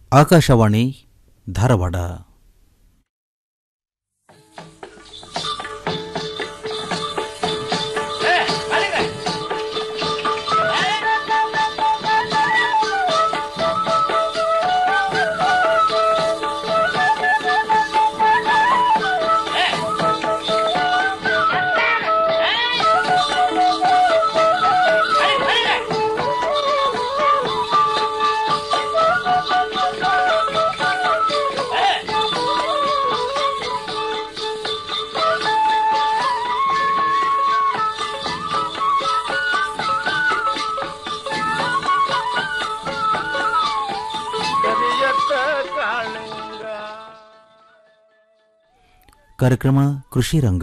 ಆಕಾಶವಾಣಿ ಧಾರವಾಡ ಕಾರ್ಯಕ್ರಮ ಕೃಷಿ ರಂಗ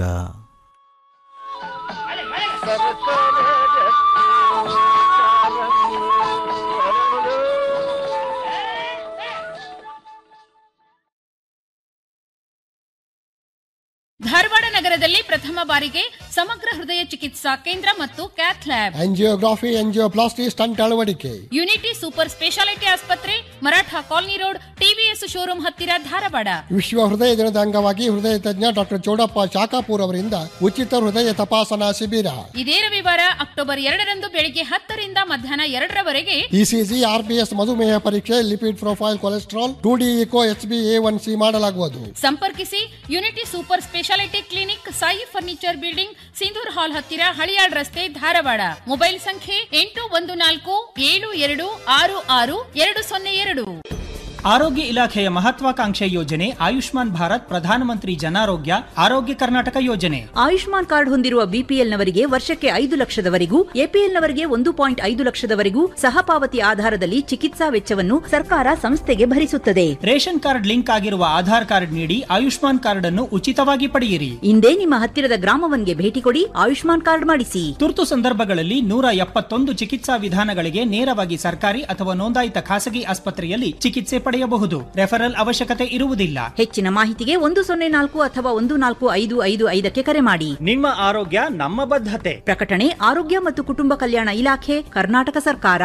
ಧಾರವಾಡ ನಗರದಲ್ಲಿ ಪ್ರಥಮ ಬಾರಿಗೆ ಸಮಗ್ರ ಹೃದಯ ಚಿಕಿತ್ಸಾ ಕೇಂದ್ರ ಮತ್ತು cath lab angiography angioplasty stent ಅಳವಡಿಕೆ ಯುನಿಟಿ ಸೂಪರ್ ಸ್ಪೆಷಾಲಿಟಿ ಆಸ್ಪತ್ರೆ Maratha colony road TVS showroom ಹತ್ತಿರ ಧಾರವಾಡ ವಿಶ್ವ ಹೃದಯ ದಿನದ ಅಂಗವಾಗಿ ಹೃದಯ ತಜ್ಞ ಡಾಕ್ಟರ್ ಚೌಡಪ್ಪ ಶಾಖಾಪುರ್ ಅವರಿಂದ ಉಚಿತ ಹೃದಯ ತಪಾಸಣಾ ಶಿಬಿರ ಇದೇ ರವಿವಾರ ಅಕ್ಟೋಬರ್ ಎರಡರಂದು ಬೆಳಿಗ್ಗೆ ಹತ್ತರಿಂದ ಮಧ್ಯಾಹ್ನ ಎರಡರವರೆಗೆ ಇಸಿಜಿ ಆರ್ಪಿಎಸ್ ಮಧುಮೇಹ ಪರೀಕ್ಷೆ lipid profile cholesterol two D echo H B A one C ಮಾಡಲಾಗುವುದು ಸಂಪರ್ಕಿಸಿ unity super speciality clinic Sai furniture building Sindhoor hall ಹತ್ತಿರ ಹಳಿಯಾಳ್ ರಸ್ತೆ ಧಾರವಾಡ ಮೊಬೈಲ್ ಸಂಖ್ಯೆ ಎಂಟು ಒಂದು ನಾಲ್ಕು ಏಳು ಎರಡು ಆರು ಆರು ಎರಡು ಸೊನ್ನೆ ಎರಡು ಆರೋಗ್ಯ ಇಲಾಖೆಯ ಮಹತ್ವಾಕಾಂಕ್ಷೆ ಯೋಜನೆ ಆಯುಷ್ಮಾನ್ ಭಾರತ್ ಪ್ರಧಾನಮಂತ್ರಿ ಜನಾರೋಗ್ಯ ಆರೋಗ್ಯ ಕರ್ನಾಟಕ ಯೋಜನೆ ಆಯುಷ್ಮಾನ್ ಕಾರ್ಡ್ ಹೊಂದಿರುವ ಬಿಪಿಎಲ್ನವರಿಗೆ ವರ್ಷಕ್ಕೆ ಐದು ಲಕ್ಷದವರೆಗೂ ಎಪಿಎಲ್ನವರಿಗೆ ಒಂದು ಪಾಯಿಂಟ್ ಐದು ಲಕ್ಷದವರೆಗೂ ಸಹಪಾವತಿ ಆಧಾರದಲ್ಲಿ ಚಿಕಿತ್ಸಾ ವೆಚ್ಚವನ್ನು ಸರ್ಕಾರ ಸಂಸ್ಥೆಗೆ ಭರಿಸುತ್ತದೆ ರೇಷನ್ ಕಾರ್ಡ್ ಲಿಂಕ್ ಆಗಿರುವ ಆಧಾರ್ ಕಾರ್ಡ್ ನೀಡಿ ಆಯುಷ್ಮಾನ್ ಕಾರ್ಡ್ ಅನ್ನು ಉಚಿತವಾಗಿ ಪಡೆಯಿರಿ ಇಂದೇ ನಿಮ್ಮ ಹತ್ತಿರದ ಗ್ರಾಮವನ್ಗೆ ಭೇಟಿ ಕೊಡಿ ಆಯುಷ್ಮಾನ್ ಕಾರ್ಡ್ ಮಾಡಿಸಿ ತುರ್ತು ಸಂದರ್ಭಗಳಲ್ಲಿ ನೂರ ಎಪ್ಪತ್ತೊಂದು ಚಿಕಿತ್ಸಾ ವಿಧಾನಗಳಿಗೆ ನೇರವಾಗಿ ಸರ್ಕಾರಿ ಅಥವಾ ನೋಂದಾಯಿತ ಖಾಸಗಿ ಆಸ್ಪತ್ರೆಯಲ್ಲಿ ಚಿಕಿತ್ಸೆ ಪಡೆಯಬಹುದು ರೆಫರಲ್ ಅವಶ್ಯಕತೆ ಇರುವುದಿಲ್ಲ ಹೆಚ್ಚಿನ ಮಾಹಿತಿಗೆ ಒಂದು ಸೊನ್ನೆ ನಾಲ್ಕು ಅಥವಾ ಒಂದು ನಾಲ್ಕು ಐದು ಐದು ಐದಕ್ಕೆ ಕರೆ ಮಾಡಿ ನಿಮ್ಮ ಆರೋಗ್ಯ ನಮ್ಮ ಬದ್ಧತೆ ಪ್ರಕಟಣೆ ಆರೋಗ್ಯ ಮತ್ತು ಕುಟುಂಬ ಕಲ್ಯಾಣ ಇಲಾಖೆ ಕರ್ನಾಟಕ ಸರ್ಕಾರ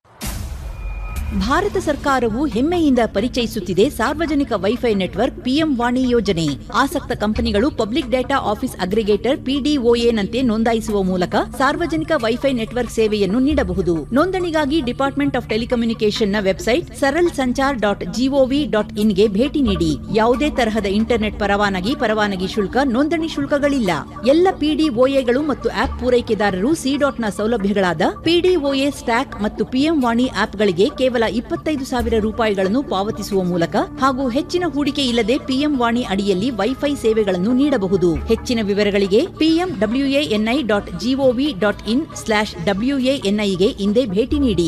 ಭಾರತ ಸರ್ಕಾರವು ಹೆಮ್ಮೆಯಿಂದ ಪರಿಚಯಿಸುತ್ತಿದೆ ಸಾರ್ವಜನಿಕ ವೈಫೈ ನೆಟ್ವರ್ಕ್ ಪಿಎಂ ವಾಣಿ ಯೋಜನೆ ಆಸಕ್ತ ಕಂಪನಿಗಳು ಪಬ್ಲಿಕ್ ಡೇಟಾ ಆಫೀಸ್ ಅಗ್ರಿಗೇಟರ್ ಪಿಡಿಒಎನಂತೆ ನೋಂದಾಯಿಸುವ ಮೂಲಕ ಸಾರ್ವಜನಿಕ ವೈಫೈ ನೆಟ್ವರ್ಕ್ ಸೇವೆಯನ್ನು ನೀಡಬಹುದು ನೋಂದಣಿಗಾಗಿ ಡಿಪಾರ್ಟ್ಮೆಂಟ್ ಆಫ್ ಟೆಲಿಕಮ್ಯುನಿಕೇಷನ್ನ website Saral Sanchar dot G O V dot ಇನ್ಗೆ ಭೇಟಿ ನೀಡಿ ಯಾವುದೇ ತರಹದ ಇಂಟರ್ನೆಟ್ ಪರವಾನಗಿ ಪರವಾನಗಿ ಶುಲ್ಕ ನೋಂದಣಿ ಶುಲ್ಕಗಳಿಲ್ಲ ಎಲ್ಲ ಪಿಡಿಒಎಗಳು ಮತ್ತು ಆಪ್ ಪೂರೈಕೆದಾರರು ಸಿ ಡಾಟ್ನ ಸೌಲಭ್ಯಗಳಾದ ಪಿಡಿಒಎ ಸ್ಟ್ಯಾಕ್ ಮತ್ತು ಪಿಎಂ ವಾಣಿ ಆಪ್ಗಳಿಗೆ ಕೇವಲ ಇಪ್ಪತ್ತೈದು ಸಾವಿರ ರೂಪಾಯಿಗಳನ್ನು ಪಾವತಿಸುವ ಮೂಲಕ ಹಾಗೂ ಹೆಚ್ಚಿನ ಹೂಡಿಕೆ ಇಲ್ಲದೆ ಪಿಎಂ ವಾಣಿ ಅಡಿಯಲ್ಲಿ ವೈಫೈ ಸೇವೆಗಳನ್ನು ನೀಡಬಹುದು ಹೆಚ್ಚಿನ ವಿವರಗಳಿಗೆ PM W A N I dot G O V dot in slash ಡಬ್ಲ್ಯೂಎಎನ್ಐಗೆ ಇಂದೇ ಭೇಟಿ ನೀಡಿ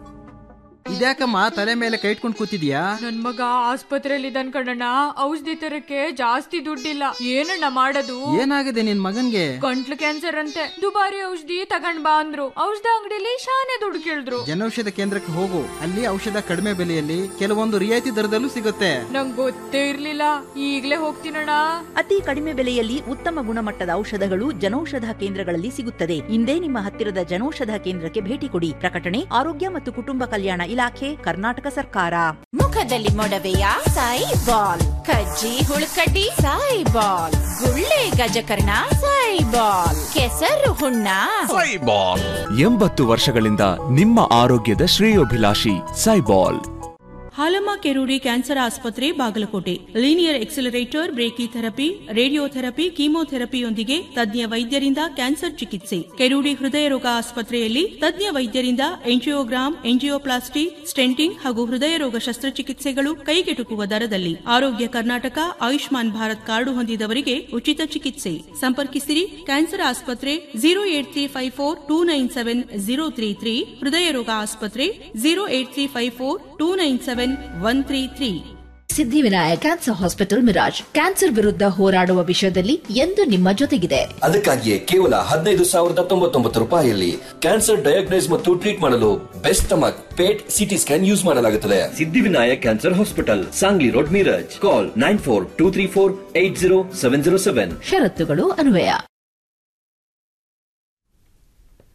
ಇದ್ಯಾಕಮ್ಮ ತಲೆ ಮೇಲೆ ಕೈ ಇಟ್ಕೊಂಡು ಕೂತಿದ್ಯಾ ನನ್ ಮಗ ಆಸ್ಪತ್ರೆಯಲ್ಲಿ ಇದ್ದಾನ್ ಕಣಣ್ಣ ಔಷಧಿ ತರಕ್ಕೆ ಜಾಸ್ತಿ ದುಡ್ಡಿಲ್ಲ ಏನಣ್ಣ ಮಾಡೋದು ಏನಾಗಿದೆ ನಿನ್ ಮಗನ್ಗೆ ಗಂಟ್ಲು ಕ್ಯಾನ್ಸರ್ ಅಂತೆ ದುಬಾರಿ ಔಷಧಿ ತಗೊಂಡ್ ಬಾ ಅಂದ್ರು ಔಷಧ ಅಂಗಡಿಲಿ ಶಾನೆ ದುಡ್ಡು ಕೇಳಿದ್ರು ಜನೌಷಧ ಕೇಂದ್ರಕ್ಕೆ ಹೋಗು ಅಲ್ಲಿ ಔಷಧ ಕಡಿಮೆ ಬೆಲೆಯಲ್ಲಿ ಕೆಲವೊಂದು ರಿಯಾಯಿತಿ ದರದಲ್ಲೂ ಸಿಗುತ್ತೆ ನಂಗ್ ಗೊತ್ತೇ ಇರ್ಲಿಲ್ಲ ಈಗ್ಲೇ ಹೋಗ್ತೀನಣ್ಣ ಅತಿ ಕಡಿಮೆ ಬೆಲೆಯಲ್ಲಿ ಉತ್ತಮ ಗುಣಮಟ್ಟದ ಔಷಧಗಳು ಜನೌಷಧ ಕೇಂದ್ರಗಳಲ್ಲಿ ಸಿಗುತ್ತದೆ ಇಂದೇ ನಿಮ್ಮ ಹತ್ತಿರದ ಜನೌಷಧ ಕೇಂದ್ರಕ್ಕೆ ಭೇಟಿ ಕೊಡಿ ಪ್ರಕಟಣೆ ಆರೋಗ್ಯ ಮತ್ತು ಕುಟುಂಬ ಕಲ್ಯಾಣ ಇಲಾಖೆ ಕರ್ನಾಟಕ ಸರ್ಕಾರ ಮುಖದಲ್ಲಿ ಮೊಡವೆಯ ಸಾಯಿ ಬಾಲ್ ಕಜ್ಜಿ ಹುಳುಕಡ್ಡಿ ಸಾಯಿ ಬಾಲ್ ಗುಳ್ಳೆ ಗಜಕರ್ಣ ಸಾಯಿ ಬಾಲ್ ಕೆಸರು ಹುಣ್ಣ ಸೈಬಾಲ್ ಎಂಬತ್ತು ವರ್ಷಗಳಿಂದ ನಿಮ್ಮ ಆರೋಗ್ಯದ ಶ್ರೇಯೋಭಿಲಾಷಿ ಸೈಬಾಲ್ ಹಾಲಮ್ಮ ಕೆರೂಡಿ ಕ್ಯಾನ್ಸರ್ ಆಸ್ಪತ್ರೆ Bagalkot linear accelerator brachytherapy radiotherapy ಕೀಮೋಥೆರಪಿಯೊಂದಿಗೆ ತಜ್ಞ ವೈದ್ಯರಿಂದ ಕ್ಯಾನ್ಸರ್ ಚಿಕಿತ್ಸೆ ಕೆರೂಡಿ ಹೃದಯ ರೋಗ ಆಸ್ಪತ್ರೆಯಲ್ಲಿ ತಜ್ಞ ವೈದ್ಯರಿಂದ ಎಂಜಿಯೋಗ್ರಾಮ್ ಎಂಜಿಯೋಪ್ಲಾಸ್ಟಿ ಸ್ಟೆಂಟಿಂಗ್ ಹಾಗೂ ಹೃದಯ ರೋಗ ಶಸ್ತ್ರಚಿಕಿತ್ಸೆಗಳು ಕೈಗೆಟುಕುವ ದರದಲ್ಲಿ ಆರೋಗ್ಯ ಕರ್ನಾಟಕ ಆಯುಷ್ಮಾನ್ ಭಾರತ್ ಕಾರ್ಡು ಹೊಂದಿದವರಿಗೆ ಉಚಿತ ಚಿಕಿತ್ಸೆ ಸಂಪರ್ಕಿಸಿರಿ ಕ್ಯಾನ್ಸರ್ ಆಸ್ಪತ್ರೆ zero eight three five four two nine seven zero three three ಹೃದಯ ರೋಗ ಆಸ್ಪತ್ರೆ zero eight three five four two nine seven one three three Siddhivinayak cancer hospital Miraj cancer ವಿರುದ್ಧ ಹೋರಾಡುವ ವಿಷಯದಲ್ಲಿ ಎಂದು ನಿಮ್ಮ ಜೊತೆಗಿದೆ ಅದಕ್ಕಾಗಿಯೇ ಕೇವಲ ಹದಿನೈದು ಸಾವಿರದ ತೊಂಬತ್ತೊಂಬತ್ತು ರೂಪಾಯಿಯಲ್ಲಿ ಕ್ಯಾನ್ಸರ್ ಡಯಾಗ್ನೈಸ್ ಮತ್ತು ಟ್ರೀಟ್ ಮಾಡಲು best stomach PET CT scan use ಮಾಡಲಾಗುತ್ತದೆ Siddhivinayak cancer hospital Sangli road Miraj call nine four two three four eight zero seven zero seven ಷರತ್ತುಗಳು ಅನ್ವಯ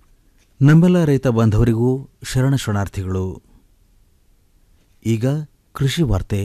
ನಮ್ಮೆಲ್ಲ ರೈತ ಬಾಂಧವರಿಗೂ ಶರಣ ಶರಣಾರ್ಥಿಗಳು ಈಗ ಕೃಷಿ ವಾರ್ತೆ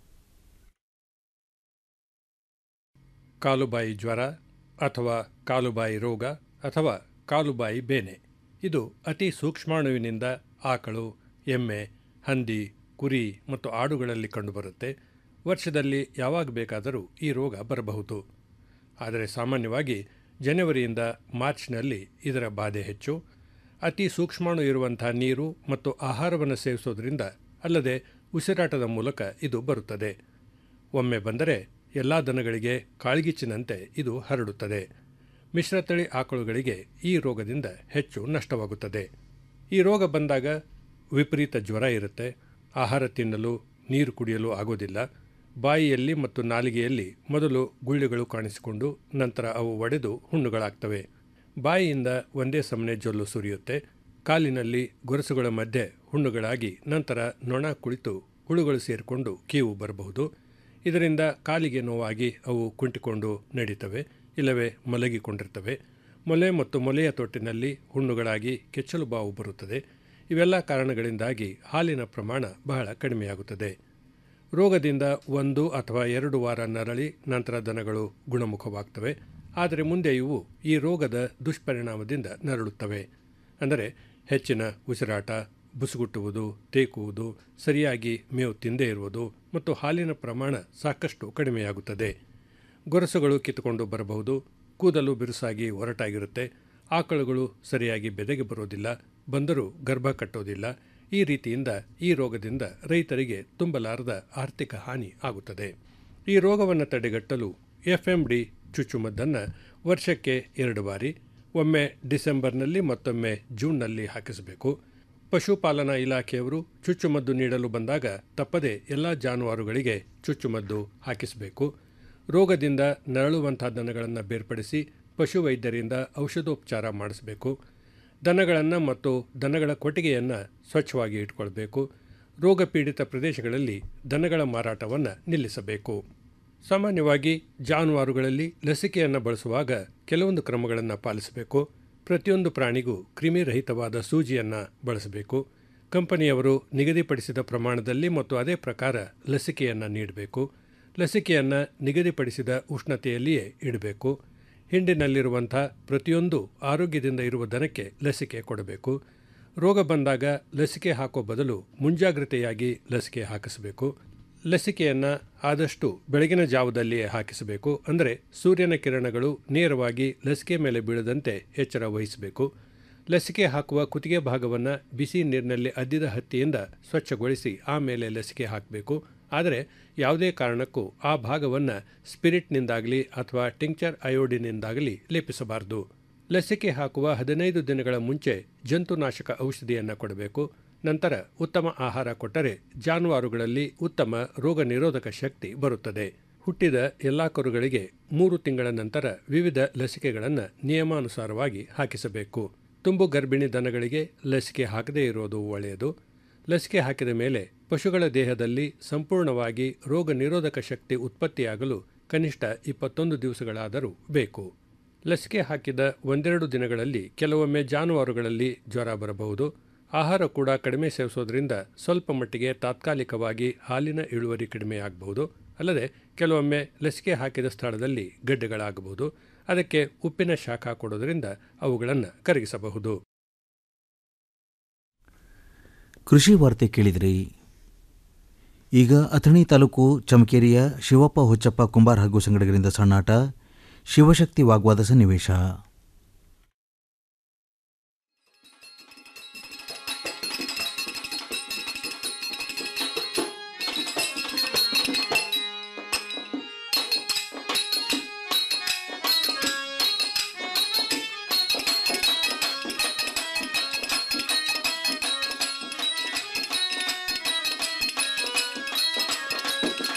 ಕಾಲುಬಾಯಿ ಜ್ವರ ಅಥವಾ ಕಾಲುಬಾಯಿ ರೋಗ ಅಥವಾ ಕಾಲುಬಾಯಿ ಬೇನೆ ಇದು ಅತಿ ಸೂಕ್ಷ್ಮಾಣುವಿನಿಂದ ಆಕಳು ಎಮ್ಮೆ ಹಂದಿ ಕುರಿ ಮತ್ತು ಆಡುಗಳಲ್ಲಿ ಕಂಡುಬರುತ್ತೆ ವರ್ಷದಲ್ಲಿ ಯಾವಾಗ ಬೇಕಾದರೂ ಈ ರೋಗ ಬರಬಹುದು ಆದರೆ ಸಾಮಾನ್ಯವಾಗಿ ಜನವರಿಯಿಂದ ಮಾರ್ಚ್ನಲ್ಲಿ ಇದರ ಬಾಧೆ ಹೆಚ್ಚು ಅತಿ ಸೂಕ್ಷ್ಮಾಣು ಇರುವಂಥ ನೀರು ಮತ್ತು ಆಹಾರವನ್ನು ಸೇವಿಸೋದ್ರಿಂದ ಅಲ್ಲದೆ ಉಸಿರಾಟದ ಮೂಲಕ ಇದು ಬರುತ್ತದೆ ಒಮ್ಮೆ ಬಂದರೆ ಎಲ್ಲ ದನಗಳಿಗೆ ಕಾಳ್ಗಿಚ್ಚಿನಂತೆ ಇದು ಹರಡುತ್ತದೆ ಮಿಶ್ರತಳಿ ಆಕಳುಗಳಿಗೆ ಈ ರೋಗದಿಂದ ಹೆಚ್ಚು ನಷ್ಟವಾಗುತ್ತದೆ ಈ ರೋಗ ಬಂದಾಗ ವಿಪರೀತ ಜ್ವರ ಇರುತ್ತೆ ಆಹಾರ ತಿನ್ನಲು ನೀರು ಕುಡಿಯಲು ಆಗೋದಿಲ್ಲ ಬಾಯಿಯಲ್ಲಿ ಮತ್ತು ನಾಲಿಗೆಯಲ್ಲಿ ಮೊದಲು ಗುಳ್ಳೆಗಳು ಕಾಣಿಸಿಕೊಂಡು ನಂತರ ಅವು ಒಡೆದು ಹುಣ್ಣುಗಳಾಗ್ತವೆ ಬಾಯಿಯಿಂದ ಒಂದೇ ಸಮನೆ ಜೊಲ್ಲು ಸುರಿಯುತ್ತೆ ಕಾಲಿನಲ್ಲಿ ಗೊರಸುಗಳ ಮಧ್ಯೆ ಹುಣ್ಣುಗಳಾಗಿ ನಂತರ ನೊಣ ಕುಳಿತು ಹುಳುಗಳು ಸೇರಿಕೊಂಡು ಕೀವು ಬರಬಹುದು ಇದರಿಂದ ಕಾಲಿಗೆ ನೋವಾಗಿ ಅವು ಕುಂಟಿಕೊಂಡು ನಡೀತವೆ ಇಲ್ಲವೇ ಮಲಗಿಕೊಂಡಿರ್ತವೆ ಮೊಲೆ ಮತ್ತು ಮೊಲೆಯ ತೊಟ್ಟಿನಲ್ಲಿ ಹುಣ್ಣುಗಳಾಗಿ ಕೆಚ್ಚಲು ಬಾವು ಬರುತ್ತದೆ ಇವೆಲ್ಲ ಕಾರಣಗಳಿಂದಾಗಿ ಹಾಲಿನ ಪ್ರಮಾಣ ಬಹಳ ಕಡಿಮೆಯಾಗುತ್ತದೆ ರೋಗದಿಂದ ಒಂದು ಅಥವಾ ಎರಡು ವಾರ ನರಳಿ ನಂತರ ದನಗಳು ಗುಣಮುಖವಾಗ್ತವೆ ಆದರೆ ಮುಂದೆ ಇವು ಈ ರೋಗದ ದುಷ್ಪರಿಣಾಮದಿಂದ ನರಳುತ್ತವೆ ಅಂದರೆ ಹೆಚ್ಚಿನ ಉಸಿರಾಟ ಬುಸುಗುಟ್ಟುವುದು ತೇಕುವುದು ಸರಿಯಾಗಿ ಮೇವು ತಿಂದೇ ಇರುವುದು ಮತ್ತು ಹಾಲಿನ ಪ್ರಮಾಣ ಸಾಕಷ್ಟು ಕಡಿಮೆಯಾಗುತ್ತದೆ ಗೊರಸುಗಳು ಕಿತ್ತುಕೊಂಡು ಬರಬಹುದು ಕೂದಲು ಬಿರುಸಾಗಿ ಒರಟಾಗಿರುತ್ತೆ ಆಕಳುಗಳು ಸರಿಯಾಗಿ ಬೆದೆಗೆ ಬರೋದಿಲ್ಲ ಬಂದರೂ ಗರ್ಭ ಕಟ್ಟೋದಿಲ್ಲ ಈ ರೀತಿಯಿಂದ ಈ ರೋಗದಿಂದ ರೈತರಿಗೆ ತುಂಬಲಾರದ ಆರ್ಥಿಕ ಹಾನಿ ಆಗುತ್ತದೆ ಈ ರೋಗವನ್ನು ತಡೆಗಟ್ಟಲು ಎಫ್ ಎಂ ಡಿ ಚುಚ್ಚುಮದ್ದನ್ನು ವರ್ಷಕ್ಕೆ ಎರಡು ಬಾರಿ ಒಮ್ಮೆ ಡಿಸೆಂಬರ್ನಲ್ಲಿ ಮತ್ತೊಮ್ಮೆ ಜೂನ್ನಲ್ಲಿ ಹಾಕಿಸಬೇಕು ಪಶುಪಾಲನಾ ಇಲಾಖೆಯವರು ಚುಚ್ಚುಮದ್ದು ನೀಡಲು ಬಂದಾಗ ತಪ್ಪದೆ ಎಲ್ಲ ಜಾನುವಾರುಗಳಿಗೆ ಚುಚ್ಚುಮದ್ದು ಹಾಕಿಸಬೇಕು ರೋಗದಿಂದ ನರಳುವಂಥ ದನಗಳನ್ನು ಬೇರ್ಪಡಿಸಿ ಪಶುವೈದ್ಯರಿಂದ ಔಷಧೋಪಚಾರ ಮಾಡಿಸಬೇಕು ದನಗಳನ್ನು ಮತ್ತು ದನಗಳ ಕೊಟ್ಟಿಗೆಯನ್ನು ಸ್ವಚ್ಛವಾಗಿ ಇಟ್ಕೊಳ್ಬೇಕು ರೋಗ ಪೀಡಿತ ಪ್ರದೇಶಗಳಲ್ಲಿ ದನಗಳ ಮಾರಾಟವನ್ನು ನಿಲ್ಲಿಸಬೇಕು ಸಾಮಾನ್ಯವಾಗಿ ಜಾನುವಾರುಗಳಲ್ಲಿ ಲಸಿಕೆಯನ್ನು ಬಳಸುವಾಗ ಕೆಲವೊಂದು ಕ್ರಮಗಳನ್ನು ಪಾಲಿಸಬೇಕು ಪ್ರತಿಯೊಂದು ಪ್ರಾಣಿಗೂ ಕ್ರಿಮಿರಹಿತವಾದ ಸೂಜಿಯನ್ನು ಬಳಸಬೇಕು ಕಂಪನಿಯವರು ನಿಗದಿಪಡಿಸಿದ ಪ್ರಮಾಣದಲ್ಲಿ ಮತ್ತು ಅದೇ ಪ್ರಕಾರ ಲಸಿಕೆಯನ್ನು ನೀಡಬೇಕು ಲಸಿಕೆಯನ್ನು ನಿಗದಿಪಡಿಸಿದ ಉಷ್ಣತೆಯಲ್ಲಿಯೇ ಇಡಬೇಕು ಹಿಂಡಿನಲ್ಲಿರುವಂಥ ಪ್ರತಿಯೊಂದು ಆರೋಗ್ಯದಿಂದ ಇರುವ ದನಕ್ಕೆ ಲಸಿಕೆ ಕೊಡಬೇಕು ರೋಗ ಬಂದಾಗ ಲಸಿಕೆ ಹಾಕೋ ಬದಲು ಮುಂಜಾಗ್ರತೆಯಾಗಿ ಲಸಿಕೆ ಹಾಕಿಸಬೇಕು ಲಸಿಕೆಯನ್ನು ಆದಷ್ಟು ಬೆಳಗಿನ ಜಾವದಲ್ಲಿಯೇ ಹಾಕಿಸಬೇಕು ಅಂದರೆ ಸೂರ್ಯನ ಕಿರಣಗಳು ನೇರವಾಗಿ ಲಸಿಕೆ ಮೇಲೆ ಬೀಳದಂತೆ ಎಚ್ಚರ ವಹಿಸಬೇಕು ಲಸಿಕೆ ಹಾಕುವ ಕುತ್ತಿಗೆ ಭಾಗವನ್ನು ಬಿಸಿ ನೀರಿನಲ್ಲಿ ಅದ್ದಿದ ಹತ್ತಿಯಿಂದ ಸ್ವಚ್ಛಗೊಳಿಸಿ ಆಮೇಲೆ ಲಸಿಕೆ ಹಾಕಬೇಕು ಆದರೆ ಯಾವುದೇ ಕಾರಣಕ್ಕೂ ಆ ಭಾಗವನ್ನು ಸ್ಪಿರಿಟ್ನಿಂದಾಗಲಿ ಅಥವಾ ಟಿಂಕ್ಚರ್ ಅಯೋಡಿನಿಂದಾಗಲಿ ಲೇಪಿಸಬಾರದು ಲಸಿಕೆ ಹಾಕುವ ಹದಿನೈದು ದಿನಗಳ ಮುಂಚೆ ಜಂತುನಾಶಕ ಔಷಧಿಯನ್ನು ಕೊಡಬೇಕು ನಂತರ ಉತ್ತಮ ಆಹಾರ ಕೊಟ್ಟರೆ ಜಾನುವಾರುಗಳಲ್ಲಿ ಉತ್ತಮ ರೋಗ ನಿರೋಧಕ ಶಕ್ತಿ ಬರುತ್ತದೆ ಹುಟ್ಟಿದ ಎಲ್ಲ ಕರುಗಳಿಗೆ ಮೂರು ತಿಂಗಳ ನಂತರ ವಿವಿಧ ಲಸಿಕೆಗಳನ್ನು ನಿಯಮಾನುಸಾರವಾಗಿ ಹಾಕಿಸಬೇಕು ತುಂಬು ಗರ್ಭಿಣಿ ದನಗಳಿಗೆ ಲಸಿಕೆ ಹಾಕದೇ ಇರೋದು ಒಳ್ಳೆಯದು ಲಸಿಕೆ ಹಾಕಿದ ಮೇಲೆ ಪಶುಗಳ ದೇಹದಲ್ಲಿ ಸಂಪೂರ್ಣವಾಗಿ ರೋಗ ನಿರೋಧಕ ಶಕ್ತಿ ಉತ್ಪತ್ತಿಯಾಗಲು ಕನಿಷ್ಠ ಇಪ್ಪತ್ತೊಂದು ದಿವಸಗಳಾದರೂ ಬೇಕು ಲಸಿಕೆ ಹಾಕಿದ ಒಂದೆರಡು ದಿನಗಳಲ್ಲಿ ಕೆಲವೊಮ್ಮೆ ಜಾನುವಾರುಗಳಲ್ಲಿ ಜ್ವರ ಬರಬಹುದು ಆಹಾರ ಕೂಡ ಕಡಿಮೆ ಸೇವಿಸೋದ್ರಿಂದ ಸ್ವಲ್ಪ ಮಟ್ಟಿಗೆ ತಾತ್ಕಾಲಿಕವಾಗಿ ಹಾಲಿನ ಇಳುವರಿ ಕಡಿಮೆಯಾಗಬಹುದು ಅಲ್ಲದೆ ಕೆಲವೊಮ್ಮೆ ಲಸಿಕೆ ಹಾಕಿದ ಸ್ಥಳದಲ್ಲಿ ಗಡ್ಡೆಗಳಾಗಬಹುದು ಅದಕ್ಕೆ ಉಪ್ಪಿನ ಶಾಖ ಕೊಡೋದ್ರಿಂದ ಅವುಗಳನ್ನು ಕರಗಿಸಬಹುದು ಕೃಷಿ ವಾರ್ತೆ ಕೇಳಿದ್ರಿ ಈಗ ಅಥಣಿ ತಾಲೂಕು ಚಮಕೇರಿಯ ಶಿವಪ್ಪ ಹುಚ್ಚಪ್ಪ ಕುಂಬಾರ್ ಹಾಗೂ ಸಂಗಡಿಗರಿಂದ ಸಣ್ಣಾಟ ಶಿವಶಕ್ತಿ ವಾಗ್ವಾದ ಸನ್ನಿವೇಶ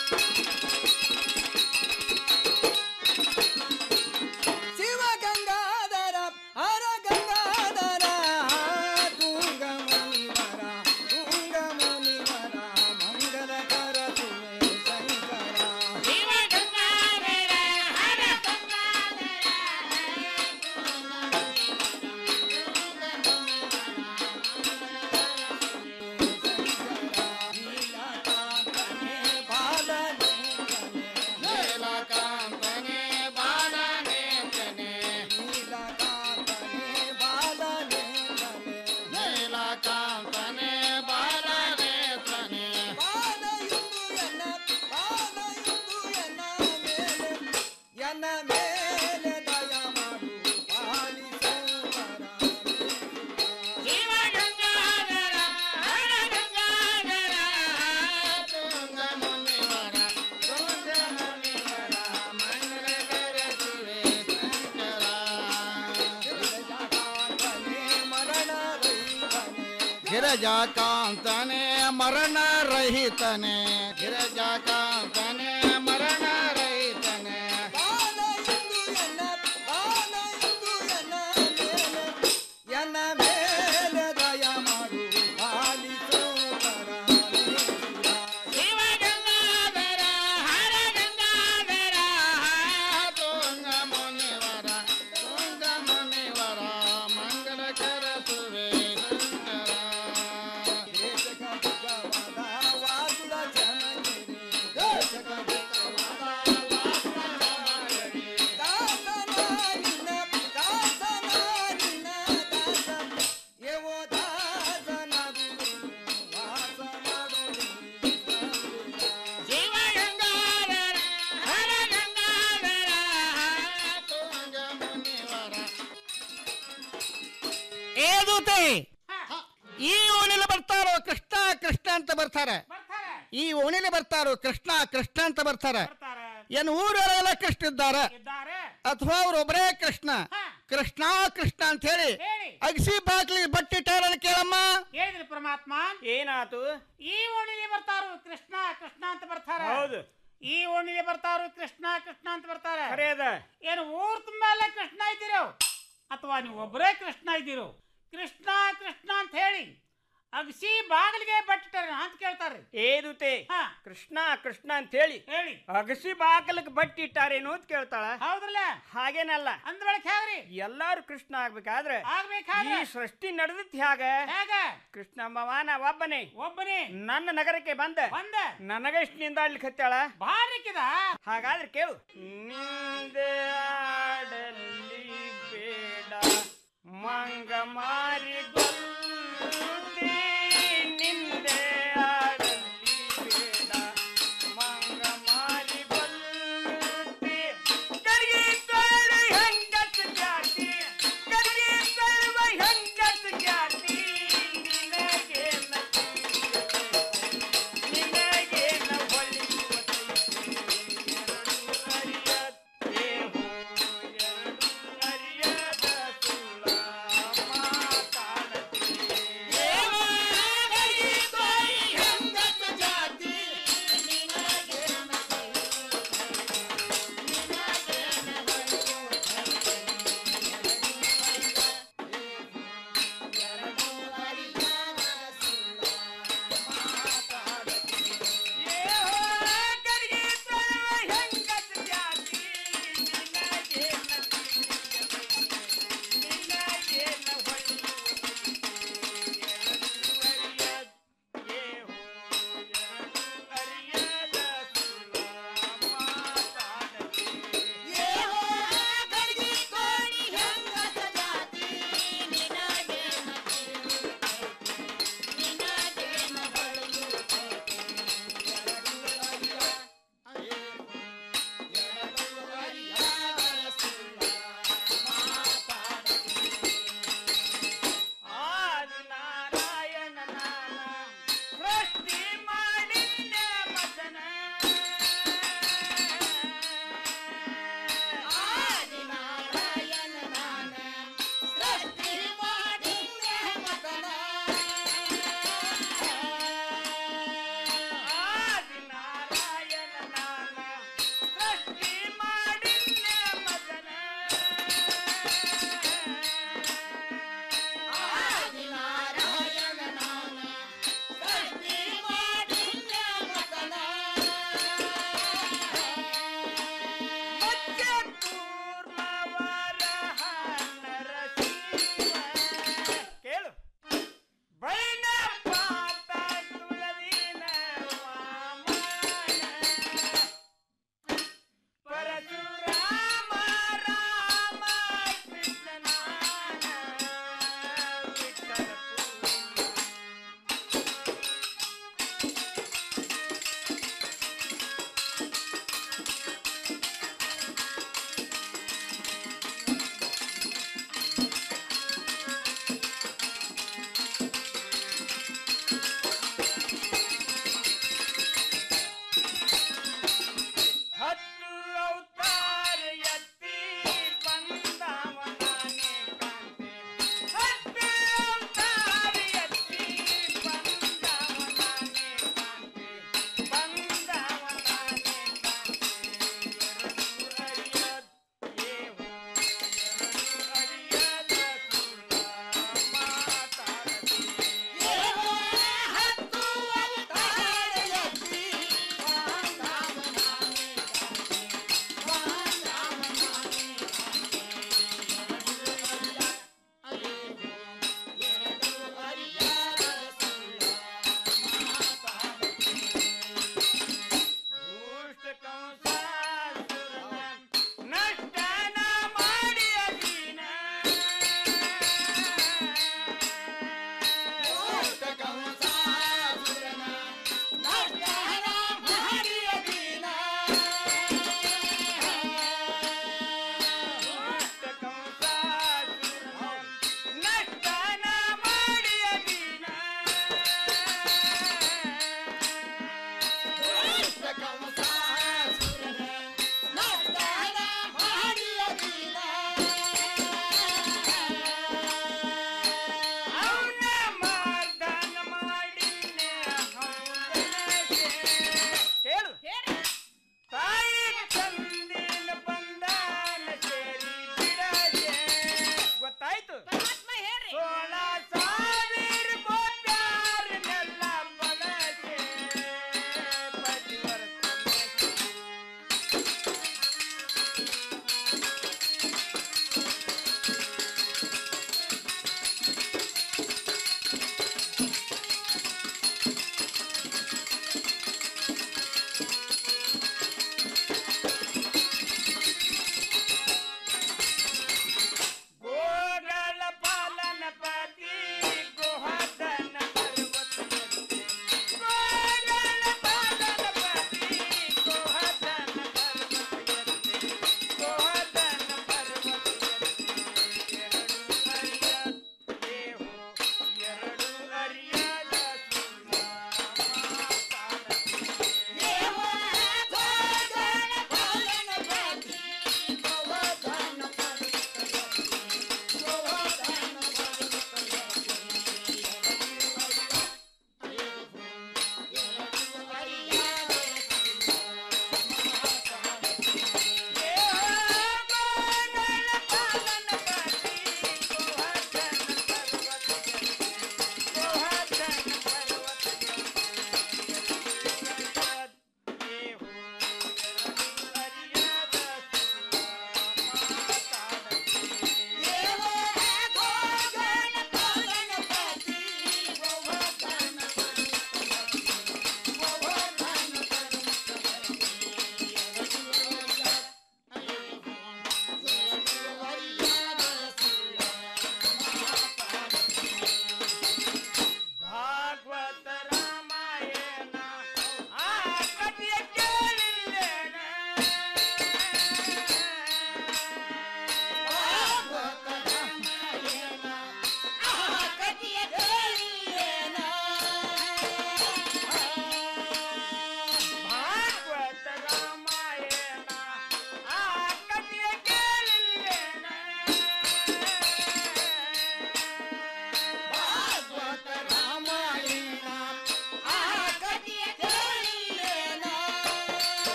ಶಿವಗಂಗಾ ಗಿರಜಾಕಾಂತನೇ ಮರಣ ರಹಿತನೇ ಗಿರಜಾಕಾಂತನೇ ಮರಣ ರಹಿತನೇ ಎನ್ನ ಮೇಲೆ ದಯ ಮಾಡು ಪಾಲಿಸೋ ಶಿವಗಂಗಾಧರ ಹರ ಗಂಗಾಧರ ತುಂಗ ಮುನಿವರ ತುಂಗ ಮುನಿವರ ಮಂಗಳಕರ ಸುವೆ ಶಿವಗಂಗಾಧರ ಹರ ಗಂಗಾಧರ ತುಂಗ ಮುನಿವರ ಏದೂತೆ ಈ ಓಣಿಲಿ ಬರ್ತಾರೋ ಕೃಷ್ಣ ಕೃಷ್ಣ ಅಂತ ಬರ್ತಾರೆ ಈ ಓಣಿಲಿ ಬರ್ತಾರೋ ಕೃಷ್ಣ ಕೃಷ್ಣ ಅಂತ ಬರ್ತಾರೆ ಏನು ಊರವರೆಲ್ಲ ಕೃಷ್ಣ ಇದ್ದಾರೆ ಅಥವಾ ಅವ್ರೊಬ್ಬರೇ ಕೃಷ್ಣ ಕೃಷ್ಣ ಕೃಷ್ಣ ಅಂತ ಹೇಳಿ ಅಗಸಿ ಬಾಗ್ಲಿ ಬಟ್ಟಿಟ್ಟಾರ ಕೇಳಮ್ಮ ಹೇಳಿದ್ರಿ ಪರಮಾತ್ಮ ಏನಾತು ಈ ಓಣಿಲಿ ಬರ್ತಾರು ಕೃಷ್ಣ ಕೃಷ್ಣ ಅಂತ ಬರ್ತಾರ ಹೌದು. ಈ ಓಣಿಲಿ ಬರ್ತಾರು ಕೃಷ್ಣ ಕೃಷ್ಣ ಅಂತ ಬರ್ತಾರೆ ಖರೆ ಅದ. ಏನು ಊರ್ ತುಂಬಾ ಎಲ್ಲ ಕೃಷ್ಣ ಇದ್ದೀರೋ ಅಥವಾ ನೀವು ಒಬ್ಬರೇ ಕೃಷ್ಣ ಇದ್ದೀರೋ ಕೃಷ್ಣ ಕೃಷ್ಣ ಅಂತ ಹೇಳಿ ಅಗಸಿ ಬಾಗಿಲಿಗೆ ಬಟ್ಟಿಟ್ಟಾರೆ ಅಂತ ಕೇಳ್ತಾರೆ ಏದುತೆ ಕೃಷ್ಣ ಕೃಷ್ಣ ಅಂತ ಹೇಳಿ ಹೇಳಿ ಅಗಸಿ ಬಾಕಲಕ್ಕೆ ಬಟ್ಟಿ ಇಟ್ಟಾರೇನು ಅಂತ ಕೇಳ್ತಾಳ ಹೌದ್ರಲ್ಲ ಹಾಗೇನಲ್ಲ ಅಂದ ಬೆಳಕ್ ಹೇಗ್ರಿ ಎಲ್ಲಾರು ಕೃಷ್ಣ ಆಗ್ಬೇಕಾದ್ರೆ ಆಗ್ಬೇಕಾದ್ರೆ ಈ ಸೃಷ್ಟಿ ನಡೆದತ್ ಹೇಗ ಹೇಗ ಕೃಷ್ಣ ಭವಾನ ಒಬ್ಬನೇ ಒಬ್ಬನೇ ನನ್ನ ನಗರಕ್ಕೆ ಬಂದ ಬಂದ ನನಗೆಷ್ಟು ನಿಂದಾಡ್ಲಿಕ್ಕೆ ಹತ್ತಾಳ ಬಾರಿಕಿದ ಹಾಗಾದ್ರೆ ಕೇಳು ನಿಂದೆ ಆಡಲಿ ಬೇಡ ಮಂಗ ಮಾರಿ ಗೊಲ್ತಿ ನಿಂದೆ ಆಡಲಿ ಬೇಡ ಮಂಗ ಮಾರಿ ಗೊಲ್ತಿ ಕರಿಗೆ ಕೊಳ ಹೆಂಗಸ ಜಾತಿ ಕರಿಗೆ ಕೊಳುವ ಹೆಂಗಸ ಜಾತಿ ನಿನಗೇನ ನಿನಗೇನ ಹೊಲಿಸುವ ಅರಿಯದ ಸುಳ ಮಾತಾಡ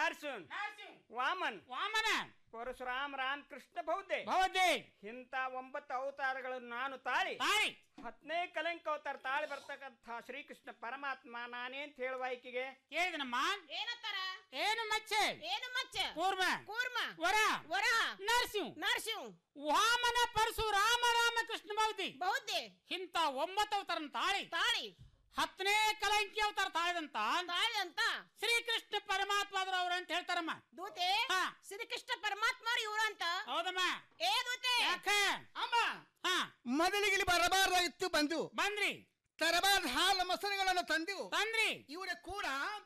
ನಾರಸಿಂಹ ವಾಮನ್ ವಾಮನ ಪರಶುರಾಮ ರಾಮ ಕೃಷ್ಣ ಬೌದ್ಧೆ ಬೌದ್ಧೆ ಇಂಥ ಒಂಬತ್ತು ಅವತಾರಗಳನ್ನು ನಾನು ತಾಳಿ ತಾಳಿ ಹತ್ತನೇ ಕಲಂಕ ಅವತಾರ ತಾಳಿ ಬರ್ತಕ್ಕಂಥ ಶ್ರೀಕೃಷ್ಣ ಪರಮಾತ್ಮ ನಾನೇಂತ ಹೇಳುವ ಆಯ್ಕೆಗೆ ಕೇಳಿದನಮ್ಮ ಏನಂತಾರ ಏನು ಮಚ್ಚೆ ಏನು ಮಚ್ಚ ಕೂರ್ಮ ಕೂರ್ಮ ವರ ವರ ನರಸಿಂಹ ನರಸಿಂಹ ವಾಮನ ಪರಶುರಾಮ ರಾಮ ಕೃಷ್ಣ ಬೌದ್ಧಿ ಬೌದ್ಧಿ ಇಂಥ ಒಂಬತ್ತು ಅವತಾರ ತಾಳಿ ತಾಳಿ ಹತ್ತನೇ ಕಲಂಕಿ ಅವತಾರ ತಾಳಿದಂತ ತಾಳಿದಂತ ಶ್ರೀಕೃಷ್ಣ ಪರಮಾತ್ಮ ಆದ್ರು ಅವ್ರು ಅಂತ ಹೇಳ್ತಾರಮ್ಮ ದೂತೆ ಹಾ. ಶ್ರೀಕೃಷ್ಣ ಪರಮಾತ್ಮ ಇವ್ರು ಅಂತ ಹೌದಮ್ಮ ಏ ದೂತೆ ಯಾಕ ಅಮ್ಮ ಹಾ ಮೊದಲಿಗೆ ಇಲ್ಲಿ ಬರಬಾರ್ದಾಗಿತ್ತು ಬಂದು ಬಂದ್ರಿ ತರಬಾರ್ದ ಹಾಲು ಮೊಸರುಗಳನ್ನು ತಂದೆವು ತಂದ್ರಿ ಇವರ ಕೂಡ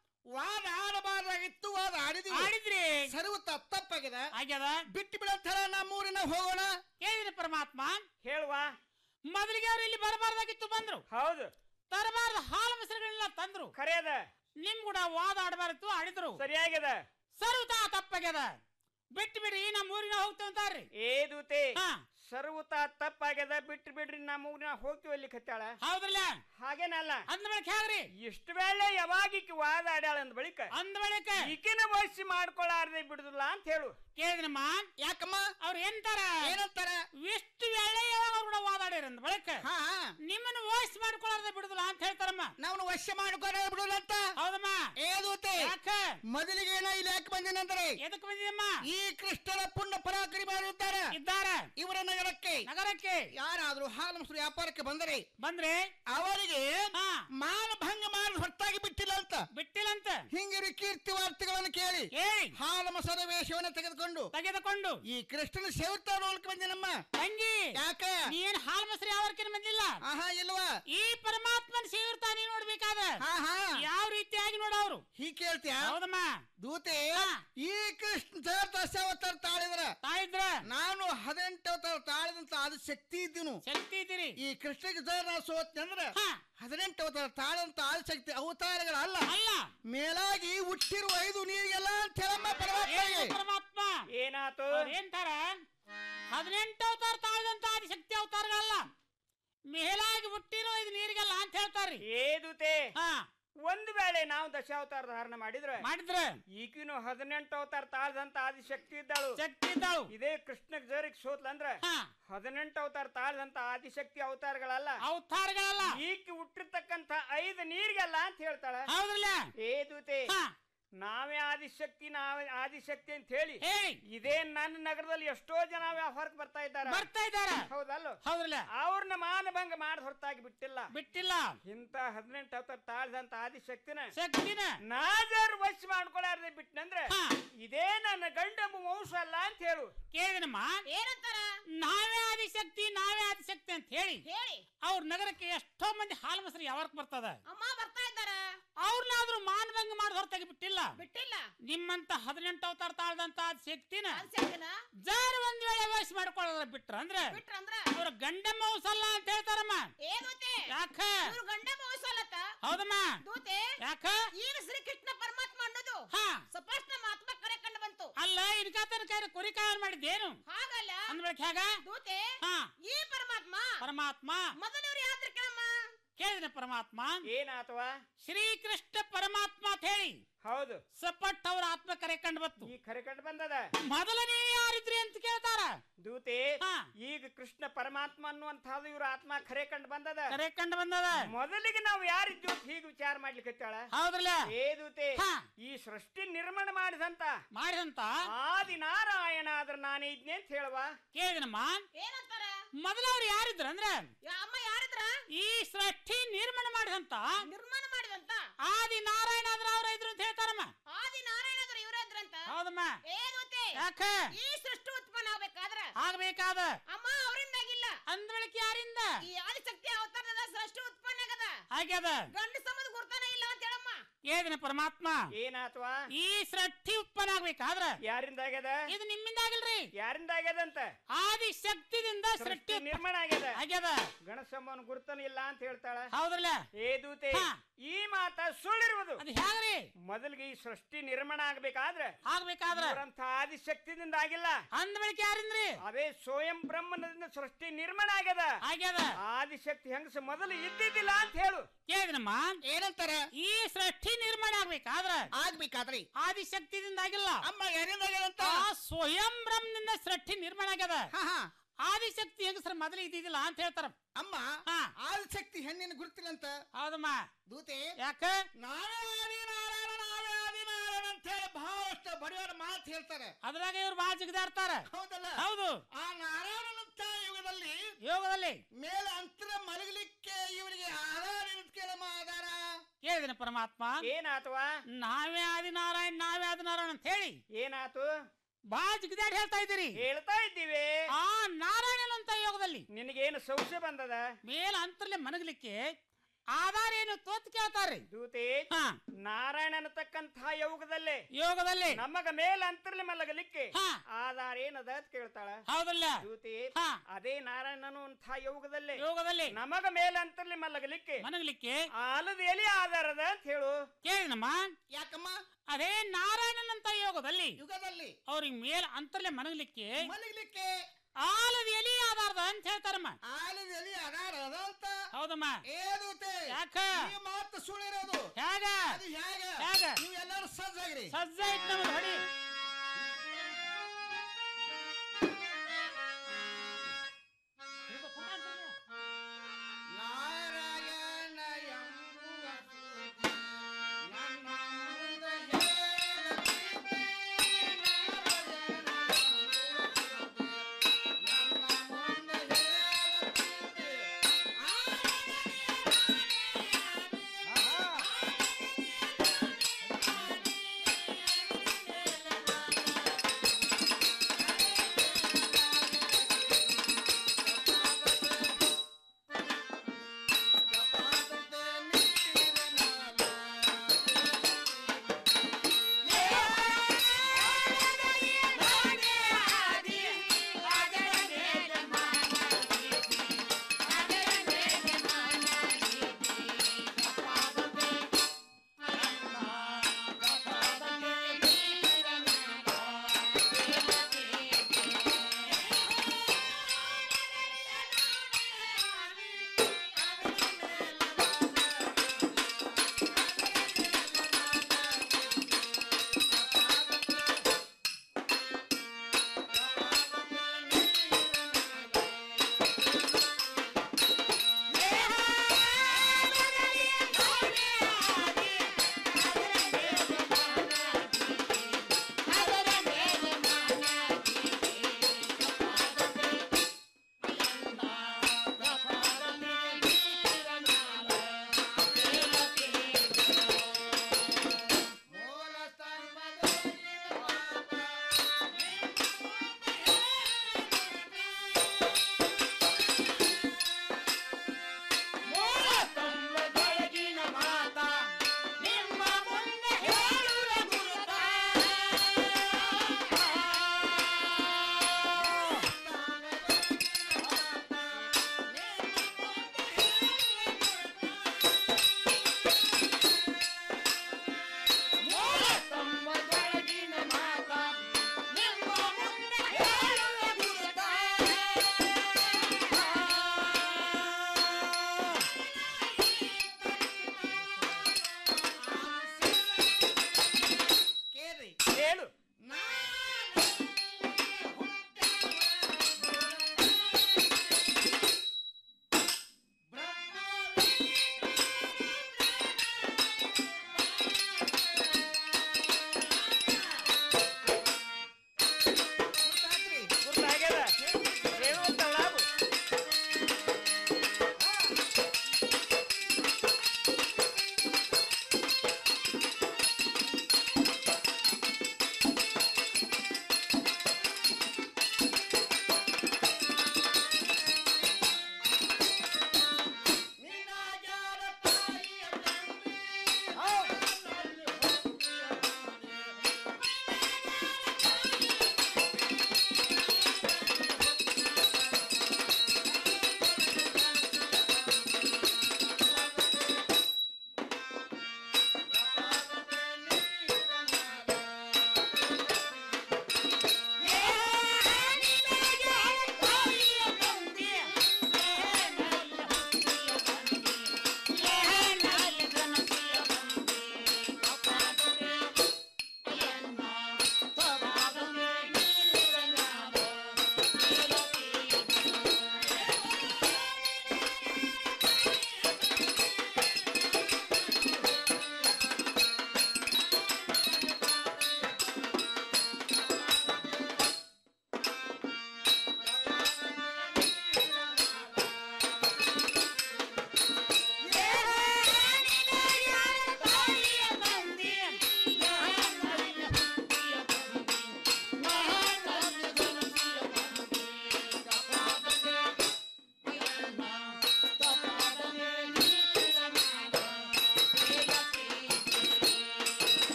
ವಾದ ಆಡಬಾರ್ದಾಗಿತ್ತು ವಾದ ಆಡಿದ್ವಿ ಆಡಿದ್ರಿ ಸರ್ವ ತಪ್ಪಾಗಿದೆ ಆಗ್ಯದ ಬಿಟ್ಟು ಬಿಡತ್ತರ ನಮ್ಮೂರಿನ ಹೋಗೋಣ ಕೇಳಿದ್ರಿ ಪರಮಾತ್ಮ ಹೇಳುವ ಮೊದಲಿಗೆ ಅವ್ರು ಇಲ್ಲಿ ಬರಬಾರ್ದಾಗಿತ್ತು ಬಂದ್ರು ಹೌದು ತರಬಾರ್ದ ಹಾಲು ಮೊಸರುಗಳನ್ನ ತಂದ್ರು ಖರೇದ ನಿಮ್ ಕೂಡ ವಾದ ಆಡಬಾರ್ದು ಆಡಿದ್ರು ಸರಿಯಾಗಿದೆ ಸರ್ವತಾ ತಪ್ಪಾಗ್ಯದ ಬಿಟ್ಟು ಬಿಡ್ರಿ ನಮ್ಮ ಊರಿನ ಹೋಗ್ತೇವೆ ಅಂತಾರ್ರಿ ಏ ದೂತೆ ಹಾ. ಸರ್ವತ ತಪ್ಪಾಗ್ಯದ ಬಿಟ್ಟು ಬಿಡ್ರಿ ನಮ್ಮ ಊರಿನ ಹೋಗ್ತೀವಿ ಅಲ್ಲಿ ಕತ್ತಾಳ ಹೌದ್ರಲ್ಲ ಹಾಗೇನಲ್ಲ ಅಂದ ಬಳಿಕ ಹೇಳ್ರಿ ಇಷ್ಟು ವೇಳೆ ಯಾವಾಗ ಈಕಿ ವಾದ ಆಡ್ಯಾಳ ಅಂದ ಬಳಿಕ ಅಂದ ಬಳಿಕ ಈಕಿನ ವಯಸ್ಸು ಮಾಡ್ಕೊಳ್ಳಾರ್ದೆ ಬಿಡುದಿಲ್ಲ ಅಂತ ಹೇಳು ಕೇಳಿದ್ರಮ್ಮ ಯಾಕಮ್ಮ ಅವ್ರು ಎಂತಾರ ಏನಂತಾರ ಇಷ್ಟು ವೇಳೆ ಯಾವಾಗ ಅವ್ರು ಕೂಡ ವಾದಾಡ್ಯಾರ ಅಂದ ಬಳಿಕ ಹಾ ನಿಮ್ಮನ್ನ ವಾಯ್ಸ್ ಮಾಡ್ಕೊಳ್ಳಾರ್ದೆ ಬಿಡುದಿಲ್ಲ ಅಂತ ಹೇಳ್ತಾರಮ್ಮ ನಾವು ವಶ ಮಾಡ್ಕೊಳ್ಳ ಬಿಡುದಂತ ಹೌದಮ್ಮ ಏ ದೂತೆ ಯಾಕ ಮೊದಲಿಗೆ ಏನ ಇಲ್ಲಿ ಯಾಕೆ ಬಂದಿನಂದ್ರೆ ಎದಕ್ ಬಂದಿದಮ್ಮ ಈ ಕೃಷ್ಣರ ಪುಣ್ಯ ಪರಾಕ್ರಮ ಇದ್ದಾರೆ ಇದ್ದಾರ ಇವರ ನಗರಕ್ಕೆ ನಗರಕ್ಕೆ ಯಾರಾದ್ರೂ ಹಾಲು ಮೊಸರು ವ್ಯಾಪಾರಕ್ಕೆ ಬಂದರೆ ಬಂದ್ರೆ ಅವರಿಗೆ ಹಾ ಮಾನಭಂಗ ಮಾಡಿ ಹೊರತಾಗಿ ಬಿಟ್ಟಿಲ್ಲ ಅಂತ ಬಿಟ್ಟಿಲ್ಲಂತ ಹಿಂಗಿರಿ ಕೀರ್ತಿ ವಾರ್ತೆಗಳನ್ನು ಕೇಳಿ ಹೇಳಿ ಹಾಲು ಮೊಸರು ವೇಷವನ್ನು ತೆಗೆದುಕೊಂಡು ತೆಗೆದುಕೊಂಡು ಈ ಕೃಷ್ಣನ ಸೇವಿತ ನೋಡ್ಲಿಕ್ಕೆ ಬಂದಿನಮ್ಮ ತಂಗಿ ಯಾಕ ನೀನ್ ಹಾಲ್ ಮೊಸರು ಯಾವರ್ಕಿನ ಬಂದಿಲ್ಲ ಆಹಾ ಇಲ್ವಾ ಈ ಪರಮಾತ್ಮನ ಸೇವಿರ್ತಾ ನೀ ನೋಡ್ಬೇಕಾದ ಹಾ ಹಾ ಯಾವ ರೀತಿಯಾಗಿ ನೋಡವ್ರು ಹೀಗ್ ಕೇಳ್ತೀಯ ಹೌದಮ್ಮ ದೂತೆ ಹಾ. ಈ ಕೃಷ್ಣ ದಶಾವತಾರ ತಾಳಿದ್ರ ತಾಯಿದ್ರ ನಾನು ಹದಿನೆಂಟು ಅವತಾರ ತಾಳಿದಂತ ಅದು ಶಕ್ತಿ ಇದ್ದೀನು ಶಕ್ತಿ ಇದ್ದೀರಿ ಈ ಕೃಷ್ಣಗೆ ಜಯ ನಾ ಸೋತ್ನೆ ಅಂದ್ರೆ ಹಾ. ಹದಿನೆಂಟು ಅವತಾರ ತಾಳಂತ ಆದಿಶಕ್ತಿ ಅವತಾರಗಳಲ್ಲ ಅಲ್ಲ ಮೇಲಾಗಿ ಹುಟ್ಟಿರುವ ಐದು ನೀರಿಗೆಲ್ಲ ಅಂತ ಹೇಳಮ್ಮ ಏನು ಪರಮಾತ್ಮಗೆ ಪರಮಾತ್ಮ ಏನಾತು ಅವ್ರ್ ಏನ್ತಾರ ಹದಿನೆಂಟು ಅವತಾರ ತಾಳಿದಂತ ಆದಿಶಕ್ತಿ ಅವತಾರಗಳಲ್ಲ ಮೇಲಾಗಿ ಹುಟ್ಟಿರೋ ಇದು ನೀರಿಗೆಲ್ಲ ಅಂತ ಹೇಳ್ತಾರ್ರಿ ಏದುತೆ ಹಾ ಒಂದು ವೇಳೆ ನಾವು ದಶಾವತಾರ ಧಾರಣ ಮಾಡಿದ್ರೆ ಮಾಡಿದ್ರ ಈಗಿನ ಹದಿನೆಂಟು ಅವತಾರ ತಾಳ್ದಂತ ಆದಿಶಕ್ತಿ ಇದ್ದಾಳು ಶಕ್ತಿ ಇದ್ದಾಳು ಇದೇ ಕೃಷ್ಣ ಜರಿಗೆ ಸೋತ್ಲ ಅಂದ್ರೆ ಹಾ ಹದಿನೆಂಟು ಅವತಾರ ತಾಳ್ದಂತ ಆದಿಶಕ್ತಿ ಅವತಾರಗಳಲ್ಲ ಅವತಾರಗಳಲ್ಲ ಈಕಿ ಹುಟ್ಟಿರ್ತಕ್ಕಂಥ ಐದು ನೀರಿಗೆಲ್ಲ ಅಂತ ಹೇಳ್ತಾಳ ಹೌದ್ರಲ್ಲ ಏದುತೆ ಹಾ ನಾವೇ ಆದಿಶಕ್ತಿ ನಾವೇ ಆದಿಶಕ್ತಿ ಅಂತ ಹೇಳಿ ಹೇಳಿ ಇದೇ ನನ್ನ ನಗರದಲ್ಲಿ ಎಷ್ಟೋ ಜನ ವ್ಯವಹಾರಕ್ಕೆ ಬರ್ತಾ ಇದ್ದಾರೆ ಬರ್ತಾ ಇದ್ದಾರ ಹೌದಲ್ಲ ಹೌದ್ರಲ್ಲ ಅವ್ರನ್ನ ಮಾನಭಂಗ ಮಾಡಿ ಹೊರತಾಗಿ ಬಿಟ್ಟಿಲ್ಲ ಬಿಟ್ಟಿಲ್ಲ ಇಂತ ಹದಿನೆಂಟು ಅವತಾರ ತಾಳ್ದಂತ ಆದಿಶಕ್ತಿನ ಶಕ್ತಿನ ನಾಜರ್ ವಶ್ ಮಾಡ್ಕೊಳ್ಳಾರ್ದೆ ಬಿಟ್ಟನಂದ್ರೆ ಹಾ. ಇದೇ ನನ್ನ ಗಂಡಂಬ ವಂಶ ಅಲ್ಲ ಅಂತ ಹೇಳು ಕೇಳಿದನಮ್ಮ ಏನಂತಾರ ನಾವೇ ಆದಿಶಕ್ತಿ ನಾವೇ ಆದಿಶಕ್ತಿ ಅಂತ ಹೇಳಿ ಹೇಳಿ ಅವ್ರ ನಗರಕ್ಕೆ ಎಷ್ಟೋ ಮಂದಿ ಹಾಲು ಮೊಸರು ಯಾವಾಗ ಬರ್ತದ ಅಮ್ಮ ಬರ್ತಾ ಇದ್ದಾರ ಅವ್ರನ್ನಾದ್ರೂ ಮಾನಭಂಗ ಮಾಡಿ ಹೊರತಾಗಿ ಬಿಟ್ಟಿಲ್ಲ ಬಿಟ್ಟಿಲ್ಲ ನಿಮ್ಮಂತ ಹದಿನೆಂಟು ಅವತಾರ ತಾಳ್ದಂತ ಶಕ್ತಿನ ಅನ್ಸಕ್ಕಿನ ಜಾರ್ ಒಂದ್ ವೇಳೆ ವಯಸ್ಸು ಮಾಡ್ಕೊಳ್ಳೋದ್ರ ಬಿಟ್ರ ಅಂದ್ರೆ ಬಿಟ್ರಂದ್ರ ಅವ್ರ ಗಂಡ ಮೌಸಲ್ಲ ಅಂತ ಹೇಳ್ತಾರಮ್ಮ ಏನೂತೆ ಯಾಕ ಇವ್ರು ಗಂಡ ಮೌಸಲತ್ತ ಹೌದಮ್ಮ ದೂತೆ ಯಾಕ ಈಗ ಶ್ರೀಕೃಷ್ಣ ಪರಮಾತ್ಮ ಅನ್ನೋದು ಹಾ ಸಪಾಷ್ಟ ಮಾತ್ಮ ಕರೆ ಕಂಡು ಬಂತು ಅಲ್ಲ ಇನ್ಕಾತನ ಕೈ ಕುರಿ ಕಾವಲ್ ಮಾಡಿದ್ದೇನು ಹಾಗಲ್ಲ ಅಂದ್ಬೇಕು ಹೇಗ ದೂತೆ ಹಾ ಈ ಪರಮಾತ್ಮ ಪರಮಾತ್ಮ ಮೊದಲವ್ರು ಯಾತ್ರ ಕೇಳಮ್ಮ ಕೇಳಿದ ಪರಮಾತ್ಮ ಏನಾತವ ಶ್ರೀಕೃಷ್ಣ ಪರಮಾತ್ಮ ಅಂತ ಹೇಳಿ ಹೌದು ಸಪಟ್ ಅವ್ರ ಆತ್ಮ ಕರೆ ಕಂಡು ಬತ್ತು ಈ ಕರೆ ಕಂಡು ಬಂದದ ಮೊದಲನೇ ಯಾರಿದ್ರಿ ಅಂತ ಕೇಳ್ತಾರ ದೂತೆ ಹಾ. ಈಗ ಕೃಷ್ಣ ಪರಮಾತ್ಮ ಅನ್ನುವಂಥದ್ದು ಇವ್ರ ಆತ್ಮ ಖರೆ ಕಂಡು ಬಂದದ ಕರೆ ಕಂಡು ಬಂದದ ಮೊದಲಿಗೆ ನಾವು ಯಾರಿದ್ವಿ ಅಂತ ಹೀಗೆ ವಿಚಾರ ಮಾಡ್ಲಿಕ್ಕೆ ಹೌದ್ರಲ್ಲ ಏ ದೂತೆ ಹಾ. ಈ ಸೃಷ್ಟಿ ನಿರ್ಮಾಣ ಮಾಡಿದಂತ ಮಾಡಿದಂತ ಆದಿ ನಾರಾಯಣ ಆದ್ರ ನಾನೇ ಇದ್ನೆ ಅಂತ ಹೇಳುವ ಕೇಳಿದನಮ್ಮ ಏನಂತಾರ ಮೊದಲವ್ರು ಯಾರಿದ್ರ ಅಂದ್ರೆ ಯಾ- ಅಮ್ಮ ಯಾರಿದ್ರ ಈ ಸೃಷ್ಟಿ ನಿರ್ಮಾಣ ಮಾಡಿದಂತ ನಿರ್ಮಾಣ ಮಾಡಿದಂತ ಆದಿ ನಾರಾಯಣ ಆದ್ರ ಅವ್ರ ಇದ್ರು ಅಂತ ಹೇಳ್ತಾರಮ್ಮ ಆದಿ ನಾರಾಯಣದ್ರ ಇವರದ್ರಂತ ಹೌದಮ್ಮ ಏನೂತೆ ಯಾಕ ಈ ಸೃಷ್ಟಿ ಉತ್ಪನ್ನ ಆಗ್ಬೇಕಾದ್ರ ಆಗ್ಬೇಕಾದ ಅಮ್ಮ ಅವರಿಂದಾಗಿಲ್ಲ ಅಂದ್ರಳಿಕೆ ಯಾರಿಂದ ಈ ಆದಿಶಕ್ತಿ ಅವತಾರದ ಸೃಷ್ಟಿ ಉತ್ಪನ್ನ ಆಗದ ಆಗ್ಯದ ಗಂಡ ಸಮದ ಗುರ್ತಾನ ಇಲ್ಲ ಅಂತ ಹೇಳಮ್ಮ ಏದಿನ ಪರಮಾತ್ಮ ಏನಾತ್ವಾ ಈ ಸೃಷ್ಟಿ ಉತ್ಪನ್ನ ಆಗ್ಬೇಕಾದ್ರ ಯಾರಿಂದ ಆಗ್ಯದ ಇದು ನಿಮ್ಮಿಂದ ಆಗಿಲ್ರಿ ಯಾರಿಂದ ಆಗ್ಯದಂತ ಆದಿ ಶಕ್ತಿದಿಂದ ಸೃಷ್ಟಿ ಸೃಷ್ಟಿ ನಿರ್ಮಾಣ ಆಗ್ಯದ ಆಗ್ಯದ ಗಣಸಮ್ಮನ ಗುರುತನ ಇಲ್ಲ ಅಂತ ಹೇಳ್ತಾಳ ಹೌದ್ರಲ್ಲ ಏ ದೂತೆ ಹಾ. ಈ ಮಾತ ಸುಳ್ಳಿರುವುದು ಅದು ಹೇಗ್ರಿ ಮೊದಲಿಗೆ ಈ ಸೃಷ್ಟಿ ನಿರ್ಮಾಣ ಆಗ್ಬೇಕಾದ್ರೆ ಆಗ್ಬೇಕಾದ್ರ ಇವರಂತ ಆದಿಶಕ್ತಿದಿಂದ ಆಗಿಲ್ಲ ಅಂದ ಬಳಿಕ ಯಾರಿಂದ್ರಿ ಅದೇ ಸ್ವಯಂ ಬ್ರಹ್ಮನದಿಂದ ಸೃಷ್ಟಿ ನಿರ್ಮಾಣ ಆಗ್ಯದ ಆಗ್ಯದ ಆದಿಶಕ್ತಿ ಹೆಂಗಸ ಮೊದಲು ಇದ್ದಿದ್ದಿಲ್ಲ ಅಂತ ಹೇಳು ಕೇಳಿದ್ರಮ್ಮ ಏನಂತಾರ ಈ ಸೃಷ್ಟಿ ನಿರ್ಮಾಣ ಆಗ್ಬೇಕಾದ್ರ ಆಗ್ಬೇಕಾದ್ರಿ ಆದಿಶಕ್ತಿದಿಂದ ಆಗಿಲ್ಲ ಅಮ್ಮ ಯಾರಿಂದ ಆಗ್ಯದಂತ ಆ ಸ್ವಯಂ ಬ್ರಹ್ಮನಿಂದ ಸೃಷ್ಟಿ ನಿರ್ಮಾಣ ಆಗ್ಯದ ಆದಿಶಕ್ತಿ ಹೆಂಗಸ್ರ ಮೊದಲು ಇದ್ದಿದ್ದಿಲ್ಲ ಅಂತ ಹೇಳ್ತಾರ ಅಮ್ಮ ಆದಿಶಕ್ತಿ ಹೆಣ್ಣಿನ ಗುರುತಿಲ್ಲ ಅಂತ ಹೌದಮ್ಮ ದೂತೆ ಯಾಕ ನಾವೇ ಆದಿನಾರಾಯಣ ನಾವೇ ಆದಿನಾರಾಯಣ ಅಂತ ಹೇಳಿ ಬಹಳಷ್ಟು ಬಡಿಯೋರ ಮಾತು ಹೇಳ್ತಾರೆ ಅದ್ರಾಗ ಇವ್ರು ಬಹಳ ಜಿಗದಾಡ್ತಾರ ಹೌದಲ್ಲ ಹೌದು ಆ ನಾರಾಯಣನಂತ ಯುಗದಲ್ಲಿ ಯೋಗದಲ್ಲಿ ಮೇಲೆ ಅಂತರ ಮಲಗಲಿಕ್ಕೆ ಇವರಿಗೆ ಆಧಾರ ಇರುತ್ತೆ ಕೇಳಮ್ಮ ಆಧಾರ ಕೇಳಿದಿನ ಪರಮಾತ್ಮ ಏನಾತವಾ ನಾವೇ ಆದಿನಾರಾಯಣ ನಾವೇ ಆದಿನಾರಾಯಣ ಅಂತ ಹೇಳಿ ಏನಾತು ಬಹಳ ಜಿಗದಾಡಿ ಹೇಳ್ತಾ ಇದ್ದೀರಿ ಹೇಳ್ತಾ ಇದ್ದೀವಿ ಆ ನಾರಾಯಣನಂತ ಯೋಗದಲ್ಲಿ ನಿನಗೇನು ಸಂಶಯ ಬಂದದ ಮೇಲ ಅಂತರ್ಲೆ ಮನಗಲಿಕ್ಕೆ ಆಧಾರ ಏನು ತೋತ್ ಕೇಳ್ತಾರ್ರಿ ದೂತೆ ನಾರಾಯಣ ಅನ್ನತಕ್ಕಂತಹ ಯೋಗದಲ್ಲೇ ಯೋಗದಲ್ಲಿ ನಮಗ ಮೇಲ ಅಂತರ್ಲಿ ಮಲಗಲಿಕ್ಕೆ ಆಧಾರ ಏನದ ಅಂತ ಕೇಳ್ತಾಳ ಹೌದಲ್ಲ ದೂತಿ ಅದೇ ನಾರಾಯಣನು ಅಂಥ ಯೋಗದಲ್ಲೇ ಯೋಗದಲ್ಲಿ ನಮಗ ಮೇಲ ಅಂತರ್ಲಿ ಮಲಗಲಿಕ್ಕೆ ಮನಗಲಿಕ್ಕೆ ಆಲದ ಎಲೆ ಆಧಾರದ ಅಂತ ಹೇಳು ಕೇಳಿನಮ್ಮ ಯಾಕಮ್ಮ ಅದೇ ನಾರಾಯಣನಂತ ಯೋಗದಲ್ಲಿ ಯುಗದಲ್ಲಿ ಅವ್ರಿಗೆ ಮೇಲ ಅಂತರ್ಲೆ ಮನಗಲಿಕ್ಕೆ ಮಲಗಲಿಕ್ಕೆ ಆಲದ ಎಲಿ ಆಧಾರದ ಅಂತ ಹೇಳ್ತಾರಮ್ಮ ಆಲದ ಎಲೆ ಆಧಾರ ಅದ ಅಂತ ಹೌದಮ್ಮ ಏದೂತೆ ಯಾಕ ಈ ಮಾತು ಸುಳಿರೋದು ಹೇಗ ಅದು ಹೇಗ ಹೇಗ? ನೀವು ಎಲ್ಲರೂ ಸಜ್ಜಾಗ್ರಿ ಸಜ್ಜ ಐತ್ ನಮ್ದು ಹೊಡಿ ನಾರಾಯಣ ಎಂಬುವ ಸುದ್ದಿ ನನ್ನ ಮುಂದೆ ಹೇಳಲಿದೆ. ನಾರಾಯಣ ಎಂಬುವ ಸುದ್ದಿ ನನ್ನ ಮುಂದೆ ಹೇಳಲಿದೆ. ಕೇಳ್ರಿ ಹೇಳು ಗುರ್ತಾಗ್ಯದ ಹೇಳುವಂತ ಲಾಭ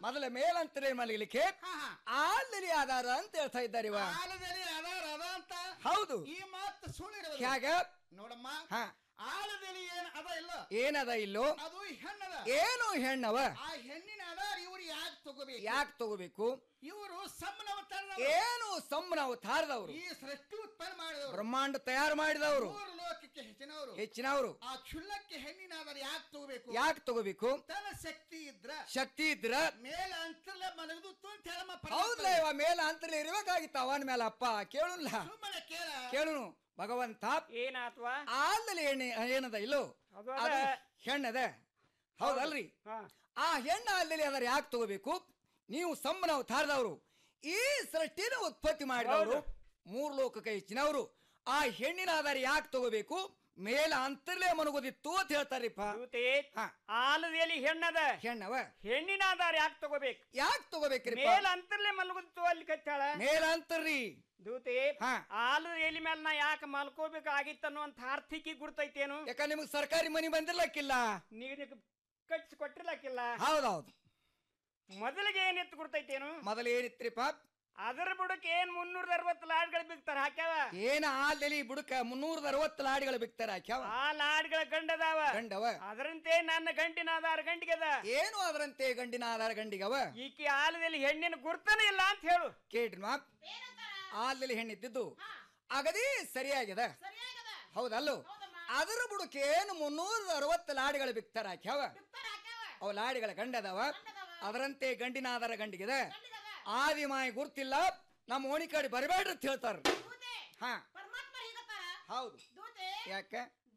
ಮೊದಲ ಮೇಲಂತಲೇ ಮಲಗಲಿಕ್ಕೆ ಆಲ್ದಲ್ಲಿ ಆಧಾರ ಅಂತ ಹೇಳ್ತಾ ಇದ್ದಾರೆ ಇವ ಆಲದಲ್ಲಿ ಅದಾರ ಅದ ಅಂತ ಹೌದು ಈ ಮಾತು ಸುಳ್ಳಿರೋದು ಹ್ಯಾಗ ನೋಡಮ್ಮ ಹಾ ಆಳದಲ್ಲಿ ಏನ್ ಅದ ಇಲ್ಲ ಏನದ ಇಲ್ಲೋ ಅದು ಹೆಣ್ಣದ ಏನು ಹೆಣ್ಣವ ಆ ಹೆಣ್ಣಿನ ಆಧಾರ ಇವ್ರು ಯಾಕೆ ತಗೋಬೇಕು ಯಾಕೆ ತಗೋಬೇಕು ಇವರು ಸಮ್ಮನವತಾರ ಏನು ಸಮ್ಮನ ಅವತಾರದವರು ಈ ಸೃಷ್ಟಿ ಉತ್ಪನ್ನ ಮಾಡಿದವರು ಬ್ರಹ್ಮಾಂಡ ತಯಾರು ಮಾಡಿದವರು ಮೂರು ಲೋಕಕ್ಕೆ ಹೆಚ್ಚಿನವರು ಹೆಚ್ಚಿನವರು ಆ ಕ್ಷುಲ್ಲಕ್ಕೆ ಹೆಣ್ಣಿನ ಆಧಾರ ಯಾಕೆ ತಗೋಬೇಕು ಯಾಕೆ ತಗೋಬೇಕು ತನ್ನ ಶಕ್ತಿ ಇದ್ರ ಶಕ್ತಿ ಇದ್ರ ಮೇಲೆ ಅಂತರ್ಲ ಮಲಗದು ಅಂತ ಹೇಳಮ್ಮ ಹೌದ್ಲ ಇವ ಮೇಲ ಅಂತಲೇ ಇರ್ಬೇಕಾಗಿತ್ತು ಅವನ ಮೇಲೆ ಅಪ್ಪ ಕೇಳುಲ್ಲ ಸುಮ್ಮನೆ ಕೇಳ ಕೇಳುನು ಭಗವಂತ ಏನಾತ್ವಾ ಆಲ್ದಲ್ಲಿ ಹೆಣ್ಣೆ ಏನದ ಇಲ್ಲೋ ಅದು ಅದು ಅದ. ಹೆಣ್ಣದ ಹೌದಲ್ರಿ ಆ ಹೆಣ್ಣ ಅಲ್ಲಲ್ಲಿ ಅದರ ಯಾಕೆ ತಗೋಬೇಕು ನೀವು ಸಮ್ಮನ ಅವತಾರದವರು ಈ ಸೃಷ್ಟಿನ ಉತ್ಪತ್ತಿ ಮಾಡಿದವರು ಮೂರು ಲೋಕಕ್ಕೆ ಹೆಚ್ಚಿನವರು ಆ ಹೆಣ್ಣಿನ ಆಧಾರ ಯಾಕೆ ತಗೋಬೇಕು ಮೇಲ ಅಂತರ್ಲೇ ಮನಗೋದಿತ್ತು ಅಂತ ಹೇಳ್ತಾರಿಪ್ಪ ಆಲದಲ್ಲಿ ಹೆಣ್ಣದ ಹೆಣ್ಣವ ಹೆಣ್ಣಿನ ಆಧಾರ ಯಾಕೆ ತಗೋಬೇಕು ಯಾಕೆ ತಗೋಬೇಕ್ರಿ ಮೇಲ್ ಅಂತರ್ಲೆ ಮಲ್ಗುತ್ತು ಅಲ್ಲಿ ಕತ್ತಾಳ ಮೇಲ ಅಂತರ್ರಿ ದೂತಿ ಆಲು ಎಲಿ ಮೇಲೆ ನಾ ಯಾಕೆ ಮಲ್ಕೋಬೇಕಾಗಿತ್ತು ಅನ್ನುವಂತ ಆರ್ಥಿಕಿ ಗುರ್ತೈತೇನು ಯಾಕ ನಿಮಗ್ ಸರ್ಕಾರಿ ಮನಿ ಬಂದಿರ್ಲಕ್ಕಿಲ್ಲ ನೀರಿಗೆ ಕಟ್ಸಿ ಕೊಟ್ಟಿರ್ಲಕ್ಕಿಲ್ಲ ಹೌದೌದು ಮೊದಲಿಗೆ ಏನಿತ್ತು ಗುರ್ತೈತೇನು ಮೊದಲು ಏನಿತ್ರಿಪ್ಪ ಅದರ ಬುಡಕ್ಕೆ ಏನ್ ಮುನ್ನೂರ ಅರವತ್ತು ಲಾಡ್ಗಳು ಬಿಗ್ತಾರ ಹಾಕ್ಯಾವ ಏನ ಆಲ್ದಲ್ಲಿ ಬುಡಕ ಮುನ್ನೂರದ ಅರವತ್ತು ಲಾಡಿಗಳು ಬಿಕ್ತಾರ ಹಾಕ್ಯಾವ ಆ ಲಾಡ್ಗಳ ಗಂಡದಾವ ಗಂಡವ ಅದರಂತೆ ನನ್ನ ಗಂಟಿನ ಆಧಾರ ಗಂಟಿಗದ ಏನು ಅದರಂತೆ ಗಂಡಿನ ಆಧಾರ ಗಂಡಿಗವ ಈಕಿ ಆಲದಲ್ಲಿ ಹೆಣ್ಣಿನ ಗುರ್ತನೇ ಇಲ್ಲ ಅಂತ ಹೇಳು ಕೇಳ್ರಿ ಮಾಪ್ ಆಲ್ದಲ್ಲಿ ಹೆಣ್ಣಿದ್ದು ಅಗದಿ ಸರಿಯಾಗಿದೆ ಹೌದಲ್ಲೋ ಅದರ ಬುಡಕ್ಕೆ ಏನು ಮುನ್ನೂರದ ಅರವತ್ತು ಲಾಡಿಗಳು ಬಿಕ್ತಾರ ಹಾಕ್ಯಾವ ಅವ ಲಾಡಿಗಳ ಗಂಡದವ ಅದರಂತೆ ಗಂಡಿನ ಆಧಾರ ಗಂಡಿಗಿದೆ ಆದಿ ಮಾಯ ಗುರ್ತಿಲ್ಲ ನಮ್ಮ ಓಣಿ ಕಡೆ ಬರಬೇಡ್ರಿ ಅಂತ ಹೇಳ್ತಾರ ಹಾ ಹೌದು ಯಾಕ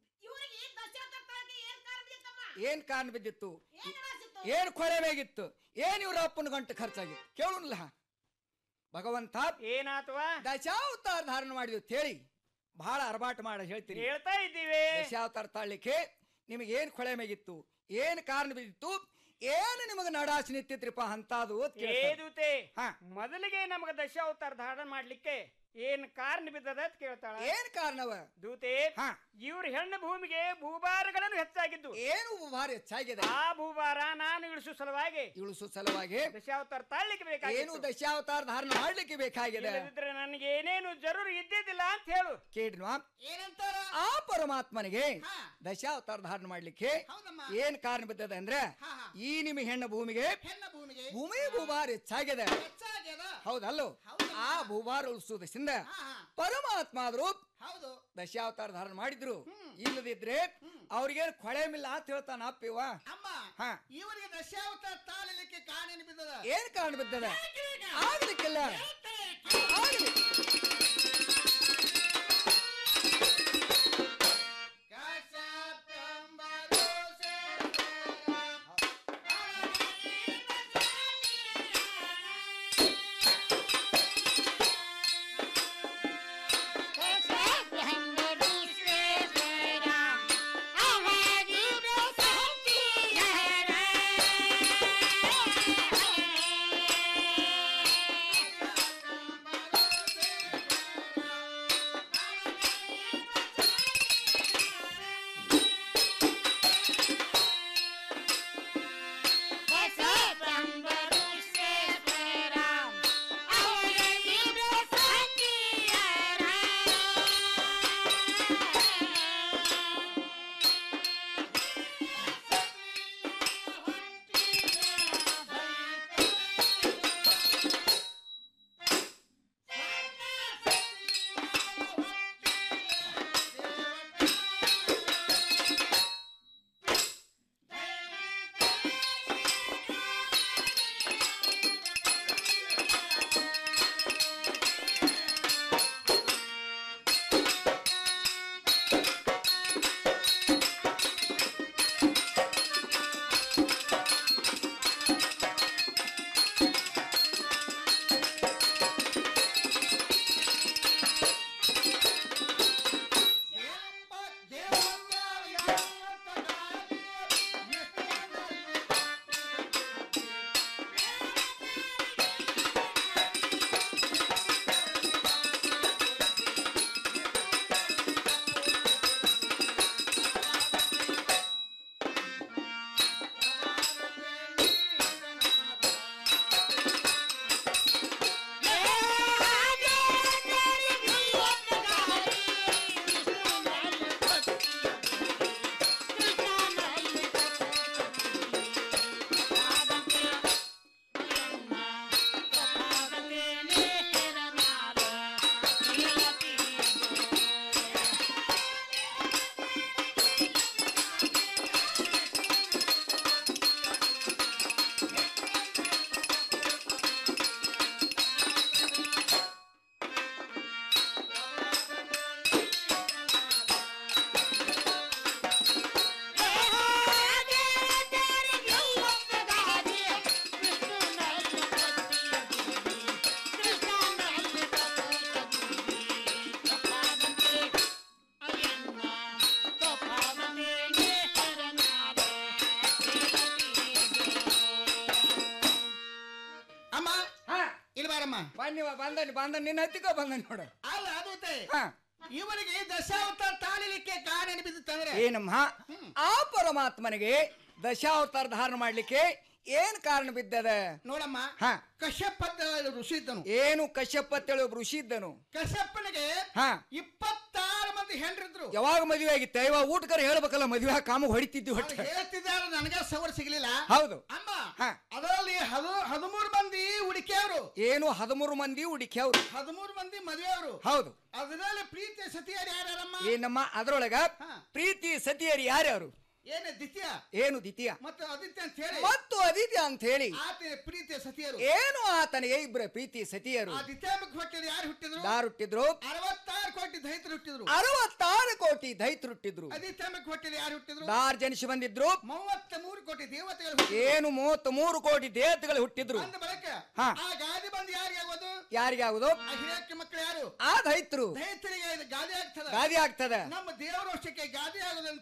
ಏನ್ ಕಾರಣ ಬಿದ್ದಿತ್ತು ಏನ್ ಕೊರೆ ಬೇಗಿತ್ತು ಏನ್ ಇವ್ರ ಅಪ್ಪನ ಗಂಟೆ ಖರ್ಚಾಗಿತ್ತು ಕೇಳುಲ್ಲ ಭಗವಂತ ಏನಾತವಾ ದಶಾವತಾರ ಧಾರಣ ಮಾಡಿದ್ವಿ ಅಂತ ಹೇಳಿ ಬಹಳ ಅರಬಾಟ ಮಾಡಿ ಹೇಳ್ತೀನಿ ಹೇಳ್ತಾ ಇದ್ದೀವಿ ದಶಾವತಾರ ತಾಳ್ಲಿಕ್ಕೆ ನಿಮಗೆ ಏನ್ ಕೊಳೆ ಮೇಗಿತ್ತು ಏನ್ ಕಾರಣ ಬಿದ್ದಿತ್ತು ಏನು ನಿಮಗೆ ನಡಾಸಿ ನಿಂತಿತ್ರಿಪ್ಪ ಅಂತಾದು ಅಂತ ಕೇಳ್ತಾರೆ. ಏದುತೆ ಮೊದಲಿಗೆ ನಮಗ ದಶಾವತಾರ ಧಾರಣ ಮಾಡ್ಲಿಕ್ಕೆ ಏನ್ ಕಾರಣ ಬಿದ್ದದ ಅಂತ ಕೇಳ್ತಾಳ ಏನ್ ಕಾರಣವ ದೂತೆ ಇವ್ರ ಹೆಣ್ಣು ಭೂಮಿಗೆ ಭೂಭಾರಗಳನ್ನು ಹೆಚ್ಚಾಗಿದ್ದು ಏನು ಭೂಭಾರ ಹೆಚ್ಚಾಗಿದೆ ಆ ಭೂಭಾರ ನಾನು ಇಳಿಸು ಸಲುವಾಗಿ ಇಳಿಸು ಸಲುವಾಗಿ ದಶಾವತಾರ ತಾಳ್ಲಿಕ್ಕೆ ಏನು ಬೇಕಾಗಿತ್ತು ದಶಾವತಾರ ಧಾರಣ ಮಾಡ್ಲಿಕ್ಕೆ ಬೇಕಾಗಿದೆ ಇಲ್ಲದಿದ್ರೆ ನನಗೆ ಏನೇನು ಜರೂರು ಇದ್ದಿದ್ದಿಲ್ಲ ಅಂತ ಹೇಳು ಕೇಳ್ರಿ ಏನಂತಾರ ಆ ಪರಮಾತ್ಮನಿಗೆ ದಶಾವತಾರ ಧಾರಣ ಮಾಡ್ಲಿಕ್ಕೆ ಏನ್ ಕಾರಣ ಬಿದ್ದದ ಅಂದ್ರೆ ಈ ನಿಮ್ಮ ಹೆಣ್ಣು ಭೂಮಿಗೆ ಹೆಣ್ಣ ಭೂಮಿಗೆ ಭೂಮಿ ಭೂಭಾರ ಹೆಚ್ಚಾಗಿದೆ ಹೆಚ್ಚಾಗ್ಯದ ಹೌದಲ್ಲೋ ಆ ಭೂಭಾರ ಉಳಿಸುವುದರಿಂದ ಪರಮಾತ್ಮ ಆದ್ರು ಹೌದು ದಶಾವತಾರ ಧಾರಣ ಮಾಡಿದ್ರು ಇಲ್ಲದಿದ್ರೆ ಅವ್ರಿಗೇನ್ ಕೊಳೆಮಿಲ್ಲ ಅಂತ ಹೇಳ್ತಾನ ಅಪ್ಪಿವ ಅಮ್ಮ ಹಾ ಇವರಿಗೆ ದಶಾವತಾರ ತಾಳಲಿಕ್ಕೆ ಕಾರಣ ಬಿದ್ದದ ಏನ್ ಕಾರಣ ಬಿದ್ದದ ಆಗ್ಲಿಕ್ಕಿಲ್ಲ ಆಗ್ಲಿ. Yeah. ನೋಡಮ್ಮ ಬನ್ನಿವ ಬಂದನಿ ಬಂದ ನಿನ್ನ ಹತ್ತಿಕೋ ಬಂದನಿ ನೋಡು ಅಲ್ಲ ಅದೂತೆ ಹಾ. ಇವರಿಗೆ ದಶಾವತಾರ ತಾಳಿಲಿಕ್ಕೆ ಕಾರಣ ಬಿದ್ದಿತ್ತಂದ್ರೆ ಏನಮ್ಮ ಆ ಪರಮಾತ್ಮನಿಗೆ ದಶಾವತಾರ ಧಾರಣ ಮಾಡ್ಲಿಕ್ಕೆ ಏನ್ ಕಾರಣ ಬಿದ್ದದ ನೋಡಮ್ಮ ಹಾ. ಕಶ್ಯಪ ಅಂತ ಋಷಿ ಇದ್ದನು ಏನು ಕಶ್ಯಪ ಅಂತೇಳಿ ಒಬ್ಬ ಋಷಿ ಇದ್ದನು ಕಶ್ಯಪನಿಗೆ ಹಾ ಇಪ್ಪತ್ತಾರು ಮಂದಿ ಹೆಂಡ್ರಿದ್ರು ಯಾವಾಗ ಮದುವೆ ಆಗಿತ್ತ ಇವಾಗ ಊಟಕರ ಹೇಳ್ಬೇಕಲ್ಲ ಮದುವೆ ಕಾಮ ಹೊಡಿತಿದ್ವಿ ಹೊಟ್ಟೆ ಹೇಳ್ತಿದ್ದಾರೆ ನನಗೆ ಸವರ್ ಸಿಗ್ಲಿಲ್ಲ ಹೌದು ಅಮ್ಮ ಹಾ. ಅದರಲ್ಲಿ ಹದು ಹದಿಮೂರು ಮಂದಿ ಹುಡುಕಿಯವರು ಏನು ಹದಿಮೂರು ಮಂದಿ ಹುಡುಕ್ಯಾವ್ರು ಹದಿಮೂರು ಮಂದಿ ಮದುವೆಯವರು ಹೌದು ಅದರಲ್ಲಿ ಪ್ರೀತಿ ಸತಿಯರು ಯಾರ್ಯಾರಮ್ಮ ಏನಮ್ಮ ಅದ್ರೊಳಗ ಪ್ರೀತಿ ಸತಿಯರು ಯಾರ್ಯಾರು ಏನೇ ದ್ವಿತೀಯ ಏನು ದ್ವಿತೀಯ ಮತ್ತು ಆದಿತ್ಯ ಅಂತ ಹೇಳಿ ಮತ್ತು ಅದಿತ್ಯ ಅಂತ ಹೇಳಿ ಆತ ಪ್ರೀತಿಯ ಸತಿಯರು ಏನು ಆತನಿಗೆ ಇಬ್ಬರ ಪ್ರೀತಿ ಸತಿಯರು ಆ ದ್ವಿತೀಯಂಬಕ್ಕೆ ಹೊಟ್ಟೆಲಿ ಯಾರು ಹುಟ್ಟಿದ್ರು ಯಾರು ಹುಟ್ಟಿದ್ರು ಅರವತ್ತಾರು ಕೋಟಿ ದೈತರು ಹುಟ್ಟಿದ್ರು ಅರವತ್ತಾರು ಕೋಟಿ ದೈತ್ರು ಹುಟ್ಟಿದ್ರು ಅದಿತ್ಯಂಬಕ್ಕೆ ಹೊಟ್ಟೆಲಿ ಯಾರು ಹುಟ್ಟಿದ್ರು ದಾರ್ ಜನಿಸಿ ಬಂದಿದ್ರು ಮೂವತ್ತ ಮೂರು ಕೋಟಿ ದೇವತೆಗಳು ಹುಟ್ಟಿದ್ರು. ಏನು ಮೂವತ್ತ್ ಮೂರು ಕೋಟಿ ದೇವತೆಗಳು ಹುಟ್ಟಿದ್ರು ಅಂದ ಬಳಿಕ ಹಾ. ಆ ಗಾದಿ ಬಂದು ಯಾರಿಗೆ ಆಗೋದು ಯಾರಿಗೆ ಆಗುದು ಆ ಹಿರಿಯಕ್ಕೆ ಮಕ್ಕಳು ಯಾರು ಆ ದೈತ್ರು ದೈತರಿಗೆ ಇದು ಗಾದಿ ಆಗ್ತದ ಗಾದಿ ಆಗ್ತದ ನಮ್ಮ ದೇವರ ವರ್ಷಕ್ಕೆ ಗಾದಿ ಆಗೋದಂತ